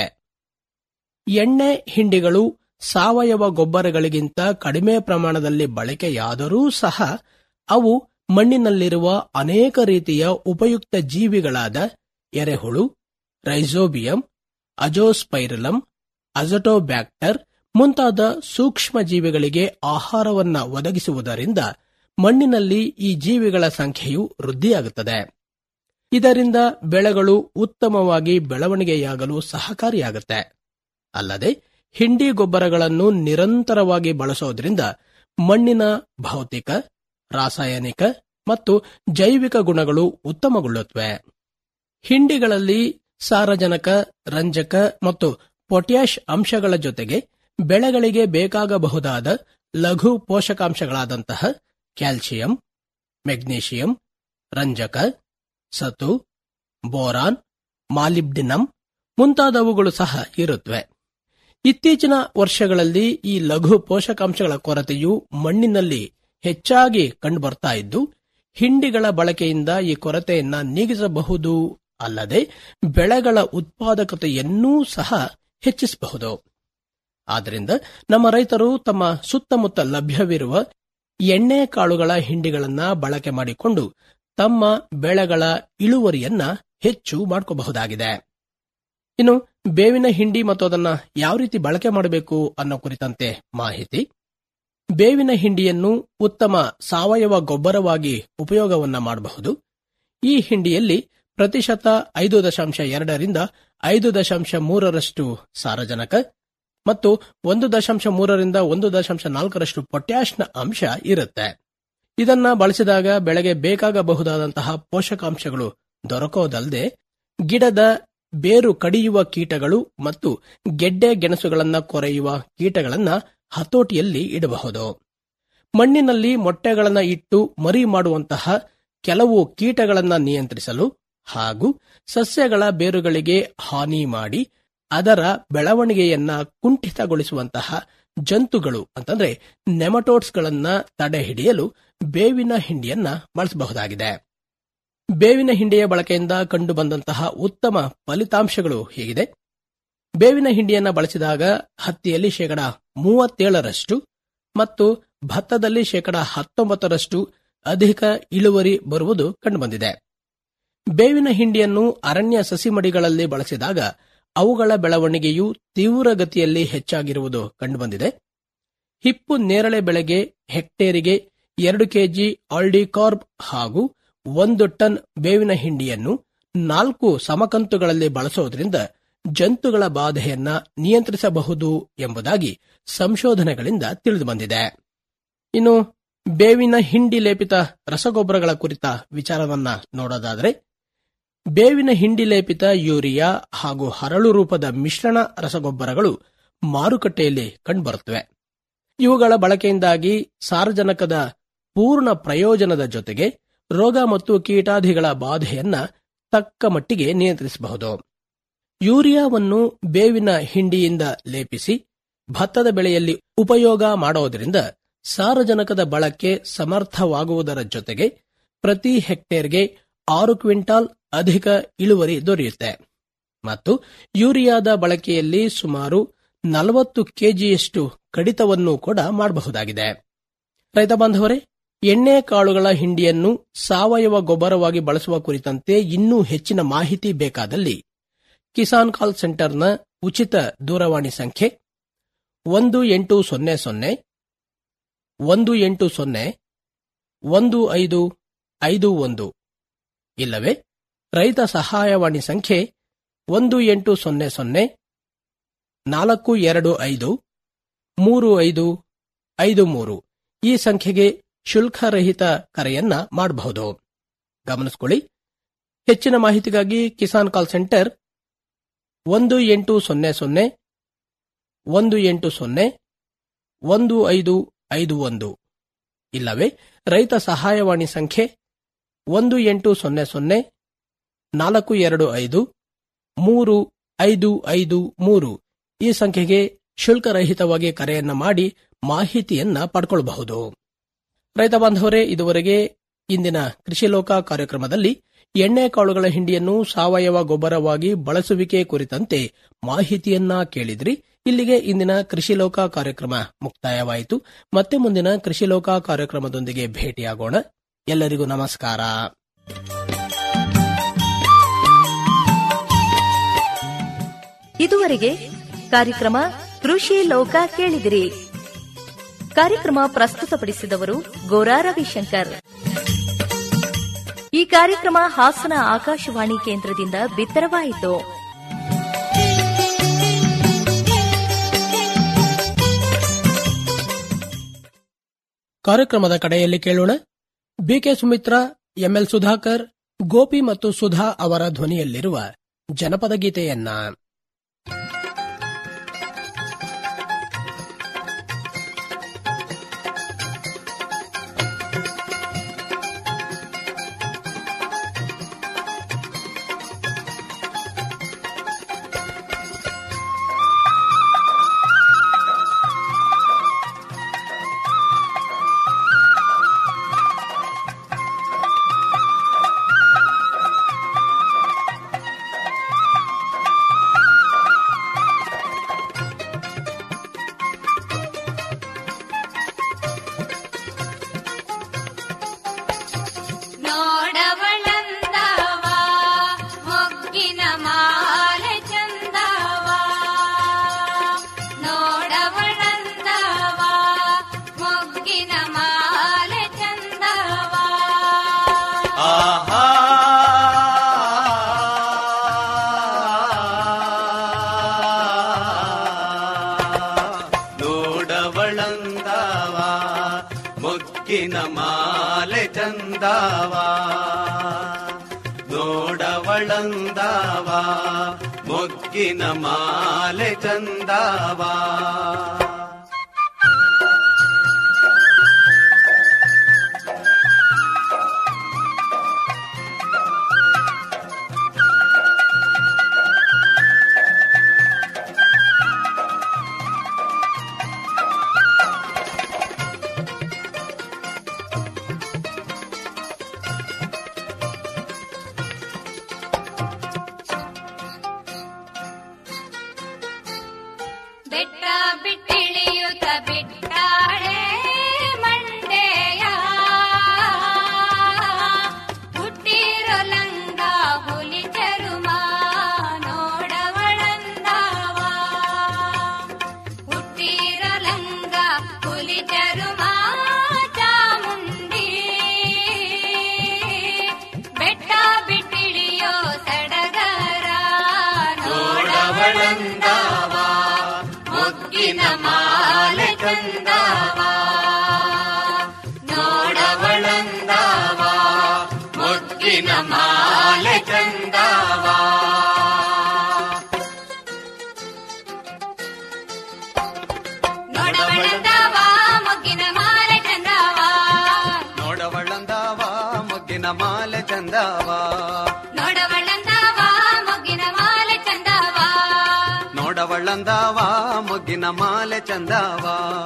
ಎಣ್ಣೆ ಹಿಂಡಿಗಳು ಸಾವಯವ ಗೊಬ್ಬರಗಳಿಗಿಂತ ಕಡಿಮೆ ಪ್ರಮಾಣದಲ್ಲಿ ಬಳಕೆಯಾದರೂ ಸಹ ಅವು ಮಣ್ಣಿನಲ್ಲಿರುವ ಅನೇಕ ರೀತಿಯ ಉಪಯುಕ್ತ ಜೀವಿಗಳಾದ ಎರೆಹುಳು ರೈಸೋಬಿಯಂ ಅಜೋಸ್ಪೈರಲಂ ಅಜಟೋಬ್ಯಾಕ್ಟರ್ ಮುಂತಾದ ಸೂಕ್ಷ್ಮ ಜೀವಿಗಳಿಗೆ ಆಹಾರವನ್ನ ಒದಗಿಸುವುದರಿಂದ ಮಣ್ಣಿನಲ್ಲಿ ಈ ಜೀವಿಗಳ ಸಂಖ್ಯೆಯು ವೃದ್ಧಿಯಾಗುತ್ತದೆ ಇದರಿಂದ ಬೆಳೆಗಳು ಉತ್ತಮವಾಗಿ ಬೆಳವಣಿಗೆಯಾಗಲು ಸಹಕಾರಿಯಾಗುತ್ತೆ ಅಲ್ಲದೆ ಹಿಂಡಿ ಗೊಬ್ಬರಗಳನ್ನು ನಿರಂತರವಾಗಿ ಬಳಸೋದ್ರಿಂದ ಮಣ್ಣಿನ ಭೌತಿಕ ರಾಸಾಯನಿಕ ಮತ್ತು ಜೈವಿಕ ಗುಣಗಳು ಉತ್ತಮಗೊಳ್ಳುತ್ತವೆ ಹಿಂಡಿಗಳಲ್ಲಿ ಸಾರಜನಕ ರಂಜಕ ಮತ್ತು ಪೊಟ್ಯಾಷ್ ಅಂಶಗಳ ಜೊತೆಗೆ ಬೆಳೆಗಳಿಗೆ ಬೇಕಾಗಬಹುದಾದ ಲಘು ಪೋಷಕಾಂಶಗಳಾದಂತಹ ಕ್ಯಾಲ್ಸಿಯಂ ಮೆಗ್ನೀಷಿಯಂ ರಂಜಕ ಸತು ಬೋರಾನ್ ಮಾಲಿಬ್ಡಿನಂ ಮುಂತಾದವುಗಳು ಸಹ ಇರುತ್ತವೆ ಇತ್ತೀಚಿನ ವರ್ಷಗಳಲ್ಲಿ ಈ ಲಘು ಪೋಷಕಾಂಶಗಳ ಕೊರತೆಯು ಮಣ್ಣಿನಲ್ಲಿ ಹೆಚ್ಚಾಗಿ ಕಂಡುಬರ್ತಾ ಇದ್ದು ಹಿಂಡಿಗಳ ಬಳಕೆಯಿಂದ ಈ ಕೊರತೆಯನ್ನ ನೀಗಿಸಬಹುದು ಅಲ್ಲದೆ ಬೆಳೆಗಳ ಉತ್ಪಾದಕತೆಯನ್ನೂ ಸಹ ಹೆಚ್ಚಿಸಬಹುದು ಆದ್ದರಿಂದ ನಮ್ಮ ರೈತರು ತಮ್ಮ ಸುತ್ತಮುತ್ತ ಲಭ್ಯವಿರುವ ಎಣ್ಣೆ ಕಾಳುಗಳ ಹಿಂಡಿಗಳನ್ನ ಬಳಕೆ ಮಾಡಿಕೊಂಡು ತಮ್ಮ ಬೆಳೆಗಳ ಇಳುವರಿಯನ್ನ ಹೆಚ್ಚು ಮಾಡ್ಕೋಬಹುದಾಗಿದೆ ಇನ್ನು ಬೇವಿನ ಹಿಂಡಿ ಮತ್ತು ಅದನ್ನ ಯಾವ ರೀತಿ ಬಳಕೆ ಮಾಡಬೇಕು ಅನ್ನೋ ಕುರಿತಂತೆ ಮಾಹಿತಿ ಬೇವಿನ ಹಿಂಡಿಯನ್ನು ಉತ್ತಮ ಸಾವಯವ ಗೊಬ್ಬರವಾಗಿ ಉಪಯೋಗವನ್ನ ಮಾಡಬಹುದು ಈ ಹಿಂಡಿಯಲ್ಲಿ ಪ್ರತಿಶತ ಐದು ದಶಾಂಶ ಎರಡರಿಂದ ಐದು ದಶಾಂಶ ಮೂರರಷ್ಟು ಸಾರಜನಕ ಮತ್ತು ಒಂದು ದಶಾಂಶ ಮೂರರಿಂದ ಒಂದು ದಶಾಂಶ ನಾಲ್ಕರಷ್ಟು ಪೊಟ್ಯಾಷ್ನ ಅಂಶ ಇರುತ್ತೆ ಇದನ್ನ ಬಳಸಿದಾಗ ಬೆಳೆಗೆ ಬೇಕಾಗಬಹುದಾದಂತಹ ಪೋಷಕಾಂಶಗಳು ದೊರಕೋದಲ್ಲದೆ ಗಿಡದ ಬೇರು ಕಡಿಯುವ ಕೀಟಗಳು ಮತ್ತು ಗೆಡ್ಡೆ ಗೆಣಸುಗಳನ್ನ ಕೊರೆಯುವ ಕೀಟಗಳನ್ನ ಹತೋಟಿಯಲ್ಲಿ ಇಡಬಹುದು ಮಣ್ಣಿನಲ್ಲಿ ಮೊಟ್ಟೆಗಳನ್ನ ಇಟ್ಟು ಮರಿ ಮಾಡುವಂತಹ ಕೆಲವು ಕೀಟಗಳನ್ನ ನಿಯಂತ್ರಿಸಲು ಹಾಗೂ ಸಸ್ಯಗಳ ಬೇರುಗಳಿಗೆ ಹಾನಿ ಮಾಡಿ ಅದರ ಬೆಳವಣಿಗೆಯನ್ನ ಕುಂಠಿತಗೊಳಿಸುವಂತಹ ಜಂತುಗಳು ಅಂತಂದ್ರೆ ನೆಮಟೋಡ್ಸ್ಗಳನ್ನ ತಡೆ ಹಿಡಿಯಲು ಬೇವಿನ ಹಿಂಡಿಯನ್ನ ಬಳಸಬಹುದಾಗಿದೆ ಬೇವಿನ ಹಿಂಡಿಯ ಬಳಕೆಯಿಂದ ಕಂಡುಬಂದಂತಹ ಉತ್ತಮ ಫಲಿತಾಂಶಗಳು ಹೀಗಿದೆ ಬೇವಿನ ಹಿಂಡಿಯನ್ನ ಬಳಸಿದಾಗ ಹತ್ತಿಯಲ್ಲಿ ಶೇಕಡ ಮೂವತ್ತೇಳರಷ್ಟು ಮತ್ತು ಭತ್ತದಲ್ಲಿ ಶೇಕಡ ಹತ್ತೊಂಬತ್ತರಷ್ಟು ಅಧಿಕ ಇಳುವರಿ ಬರುವುದು ಕಂಡುಬಂದಿದೆ ಬೇವಿನ ಹಿಂಡಿಯನ್ನು ಅರಣ್ಯ ಸಸಿಮಡಿಗಳಲ್ಲಿ ಬಳಸಿದಾಗ ಅವುಗಳ ಬೆಳವಣಿಗೆಯು ತೀವ್ರಗತಿಯಲ್ಲಿ ಹೆಚ್ಚಾಗಿರುವುದು ಕಂಡುಬಂದಿದೆ ಹಿಪ್ಪು ನೇರಳೆ ಬೆಳೆಗೆ ಹೆಕ್ಟೇರಿಗೆ ಎರಡು ಕೆಜಿ ಆಲ್ಡಿಕಾರ್ಬ್ ಹಾಗೂ ಒಂದು ಟನ್ ಬೇವಿನ ಹಿಂಡಿಯನ್ನು ನಾಲ್ಕು ಸಮಕಂತುಗಳಲ್ಲಿ ಬಳಸೋದ್ರಿಂದ ಜಂತುಗಳ ಬಾಧೆಯನ್ನ ನಿಯಂತ್ರಿಸಬಹುದು ಎಂಬುದಾಗಿ ಸಂಶೋಧನೆಗಳಿಂದ ತಿಳಿದುಬಂದಿದೆ ಇನ್ನು ಬೇವಿನ ಹಿಂಡಿ ಲೇಪಿತ ರಸಗೊಬ್ಬರಗಳ ಕುರಿತ ವಿಚಾರವನ್ನ ನೋಡೋದಾದರೆ ಬೇವಿನ ಹಿಂಡಿ ಲೇಪಿತ ಯೂರಿಯಾ ಹಾಗೂ ಹರಳು ರೂಪದ ಮಿಶ್ರಣ ರಸಗೊಬ್ಬರಗಳು ಮಾರುಕಟ್ಟೆಯಲ್ಲಿ ಕಂಡುಬರುತ್ತವೆ ಇವುಗಳ ಬಳಕೆಯಿಂದಾಗಿ ಸಾರ್ವಜನಿಕದ ಪೂರ್ಣ ಪ್ರಯೋಜನದ ಜೊತೆಗೆ ರೋಗ ಮತ್ತು ಕೀಟಾದಿಗಳ ಬಾಧೆಯನ್ನ ತಕ್ಕ ಮಟ್ಟಿಗೆ ನಿಯಂತ್ರಿಸಬಹುದು ಯೂರಿಯಾವನ್ನು ಬೇವಿನ ಹಿಂಡಿಯಿಂದ ಲೇಪಿಸಿ ಭತ್ತದ ಬೆಳೆಯಲ್ಲಿ ಉಪಯೋಗ ಮಾಡೋದರಿಂದ ಸಾರಜನಕದ ಬಳಕೆ ಸಮರ್ಥವಾಗುವುದರ ಜೊತೆಗೆ ಪ್ರತಿ ಹೆಕ್ಟೇರ್ಗೆ ಆರು ಕ್ವಿಂಟಾಲ್ ಅಧಿಕ ಇಳುವರಿ ದೊರೆಯುತ್ತೆ ಮತ್ತು ಯೂರಿಯಾದ ಬಳಕೆಯಲ್ಲಿ ಸುಮಾರು ನಲವತ್ತು ಕೆಜಿಯಷ್ಟು ಕಡಿತವನ್ನು ಕೂಡ ಮಾಡಬಹುದಾಗಿದೆ ರೈತ ಬಾಂಧವರೇ ಎಣ್ಣೆ ಕಾಳುಗಳ ಹಿಂಡಿಯನ್ನು ಸಾವಯವ ಗೊಬ್ಬರವಾಗಿ ಬಳಸುವ ಕುರಿತಂತೆ ಇನ್ನೂ ಹೆಚ್ಚಿನ ಮಾಹಿತಿ ಬೇಕಾದಲ್ಲಿ ಕಿಸಾನ್ ಕಾಲ್ ಸೆಂಟರ್ನ ಉಚಿತ ದೂರವಾಣಿ ಸಂಖ್ಯೆ ಒಂದು ಎಂಟು ಸೊನ್ನೆ ಸೊನ್ನೆ ಒಂದು ಎಂಟು ಸೊನ್ನೆ ಒಂದು ಐದು ಐದು ಒಂದು ಇಲ್ಲವೇ ರೈತ ಸಹಾಯವಾಣಿ ಸಂಖ್ಯೆ ಒಂದು ಎಂಟು ಸೊನ್ನೆ ಸೊನ್ನೆ ನಾಲ್ಕು ಎರಡು ಐದು ಮೂರು ಐದು ಐದು ಮೂರು ಈ ಸಂಖ್ಯೆಗೆ ಶುಲ್ಕರಹಿತ ಕರೆಯನ್ನ ಮಾಡಬಹುದು ಗಮನಿಸಿಕೊಳ್ಳಿ ಹೆಚ್ಚಿನ ಮಾಹಿತಿಗಾಗಿ ಕಿಸಾನ್ ಕಾಲ್ ಸೆಂಟರ್ ಒಂದು ಎಂಟು ಸೊನ್ನೆ ಸೊನ್ನೆ ಒಂದು ಎಂಟು ಸೊನ್ನೆ ಒಂದು ಐದು ಐದು ಒಂದು ಇಲ್ಲವೇ ರೈತ ಸಹಾಯವಾಣಿ ಸಂಖ್ಯೆ ಒಂದು ಎಂಟು ಸೊನ್ನೆ ಸೊನ್ನೆ ನಾಲ್ಕು ಎರಡು ಐದು ಮೂರು ಐದು ಐದು ಮೂರು ಈ ಸಂಖ್ಯೆಗೆ ಶುಲ್ಕರಹಿತವಾಗಿ ಕರೆಯನ್ನ ಮಾಡಿ ಮಾಹಿತಿಯನ್ನ ಪಡ್ಕೊಳ್ಳಬಹುದು ರೈತ ಬಾಂಧವರೇ ಇದುವರೆಗೆ ಇಂದಿನ ಕೃಷಿ ಲೋಕ ಕಾರ್ಯಕ್ರಮದಲ್ಲಿ ಎಣ್ಣೆಕಾಳುಗಳ ಹಿಂಡಿಯನ್ನು ಸಾವಯವ ಗೊಬ್ಬರವಾಗಿ ಬಳಸುವಿಕೆ ಕುರಿತಂತೆ ಮಾಹಿತಿಯನ್ನ ಕೇಳಿದ್ರಿ ಇಲ್ಲಿಗೆ ಇಂದಿನ ಕೃಷಿ ಲೋಕ ಕಾರ್ಯಕ್ರಮ ಮುಕ್ತಾಯವಾಯಿತು ಮತ್ತೆ ಮುಂದಿನ ಕೃಷಿ ಲೋಕ ಕಾರ್ಯಕ್ರಮದೊಂದಿಗೆ ಭೇಟಿಯಾಗೋಣ ಎಲ್ಲರಿಗೂ ನಮಸ್ಕಾರ ಇದುವರೆಗೆ ಕಾರ್ಯಕ್ರಮ ಕೃಷಿ ಲೋಕ ಕೇಳಿದಿರಿ ಕಾರ್ಯಕ್ರಮ ಪ್ರಸ್ತುತಪಡಿಸಿದವರು ಗೋರಾ ರವಿಶಂಕರ್ ಈ ಕಾರ್ಯಕ್ರಮ ಹಾಸನ ಆಕಾಶವಾಣಿ ಕೇಂದ್ರದಿಂದ ಬಿತ್ತರವಾಯಿತು ಕಾರ್ಯಕ್ರಮದ ಕಡೆಯಲ್ಲಿ ಕೇಳೋಣ ಬಿಕೆ ಸುಮಿತ್ರಾ ಎಂಎಲ್ ಸುಧಾಕರ್ ಗೋಪಿ ಮತ್ತು ಸುಧಾ ಅವರ ಧ್ವನಿಯಲ್ಲಿರುವ ಜನಪದ ಗೀತೆಯನ್ನ ನೋಡವಳಂದವ ಮೊಗ್ಗಿನ ಮಾಲೆ ಚಂದವ ನೋಡವಳಂದವ ಮೊಗ್ಗಿನ ಮಾಲೆ ಚಂದವ ಆಹಾ ನೋಡವಳಂದವ ಮೊಗ್ಗಿನ ಮಾಲೆ ಚಂದವ ನೋಡವಳಂದವ ಮೊಗ್ಗಿನ ಮಾಲೆ ಚಂದವ ಬೆಟ್ಟ ಬಿಟ್ಟಿಳಿಯುತ್ತ ಬಿಟ್ಟಾಳೆ ಮಂಡೆಯ ಹುಟ್ಟಿರೋ ಲಂಗ ಹುಲಿ ಚರುಮ ನೋಡವಳಂದವ ಹುಟ್ಟಿರೋ ಲಂಗ ಹುಲಿ ಚರುಮ ಚಾಮುಂಡಿ ಬೆಟ್ಟ ಬಿಟ್ಟಿಳಿಯೋ ಸಡಗರ ನೋಡವಳಂದವ ಮೊಗ್ಗಿನ ಮಾಲೆ ಚಂದವ ನೋಡವಳಂದವ ಮೊಗ್ಗಿನ ಮಾಲೆ ಚಂದವ ನೋಡವಳಂದವ ಮೊಗ್ಗಿನ ಮಾಲೆ ಚಂದವ ನೋಡವಳಂದವ ಮೊಗ್ಗಿನ ಮಾಲೆ ಚಂದವ ನೋಡವಳಂದವ ಮೊಗ್ಗಿನ ಮಾಲೆ ಚಂದವ ನೋಡವಳಂದವ ಮೊಗ್ಗಿನ ಮಾಲೆ ಚಂದವ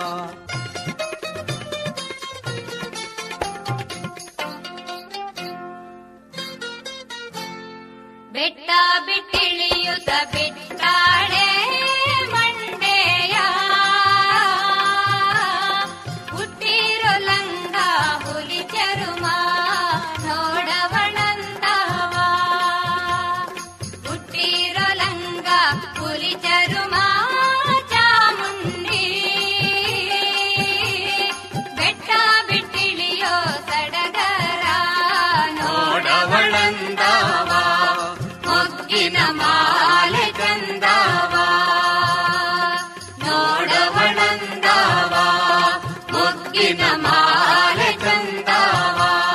ಬೆಟ್ಟ ಬಿಟ್ಟಿಳಿಯುತ್ತ ಬಿಟ್ಟಾಳೆ ಮಂಡೆಯ ಹುಟ್ಟಿರೋ ಲಂಗ ಹುಲಿ ಚರುಮ ನೋಡವಳಂದವ ಹುಟ್ಟಿರೋ ಲಂಗ ಹುಲಿ ಚರುಮ ಚಾಮುಂಡಿ ಬೆಟ್ಟ ಬಿಟ್ಟಿಳಿಯೋ ಸಡಗರ ನೋಡವಳಂದವ ಮೊಗ್ಗಿನ ಮಾಲೆ ಚಂದವ ನೋಡವಳಂದವ ಮೊಗ್ಗಿನ ಮಾಲೆ ಚಂದವ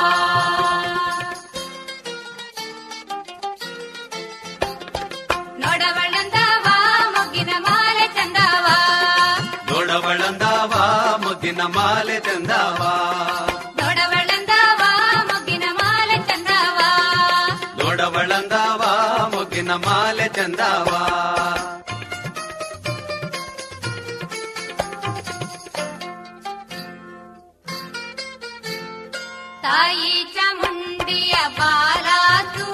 ನೋಡವಳಂದವ ಮೊಗ್ಗಿನ ಮಾಲೆ ಚಂದವ ನೋಡವಳಂದವ ಮೊಗ್ಗಿನ ಮಾಲೆ ಚಂದವ ನೋಡವಳಂದವ ಮೊಗ್ಗಿನ ಮಾಲೆ ಚಂದವ ನೋಡವಳಂದವ ಮೊಗ್ಗಿನ ಮಾಲೆ ಚಂದವ ತಾಯಿ ಚಾಮುಂಡಿಯ ಬಾಲಾತು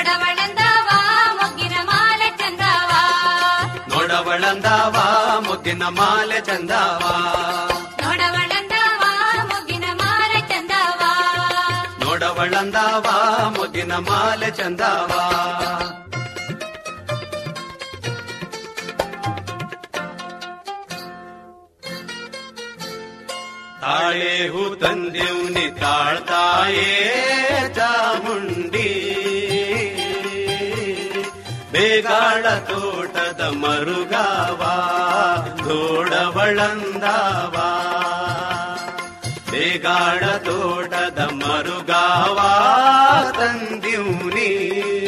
ನೋಡವಳಂದವ ಮೊಗ್ಗಿನ ಮಾಲೆ ಚಂದವ ನೋಡವಳಂದಾವ ಮುಗ್ಗಿನ ಮಾಲೆ ಚಂದಾವ ನೋಡವಳಂದವ ಮೊಗ್ಗಿನ ಮಾಲೆ ಚಂದವ ನೋಡವಳಂದಾವ ಮುಗ್ಗಿನ ಮಾಲೆ ಚಂದಾವ ತಾಳೆ ಹೂ ತಂದೆವ್ನಿ ತಾಳ್ತಾಯೇ ಚಾಮುಂಡಿ ಬೇಗಾಳ ತೋಟದ ಮರುಗಾವ ದೋಡವಳಂದಾವ ಬೇಗಾಳ ತೋಟದ ಮರುಗಾವ ತಂದಿವ್ನಿ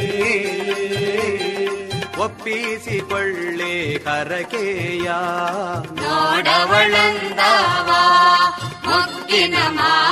ಒಪ್ಪಿಸಿಕೊಳ್ಳೆ ಕರಕೆಯ ನೋಡವಳಂದವ ಮೊಗ್ಗಿನ ಮಾಲೆ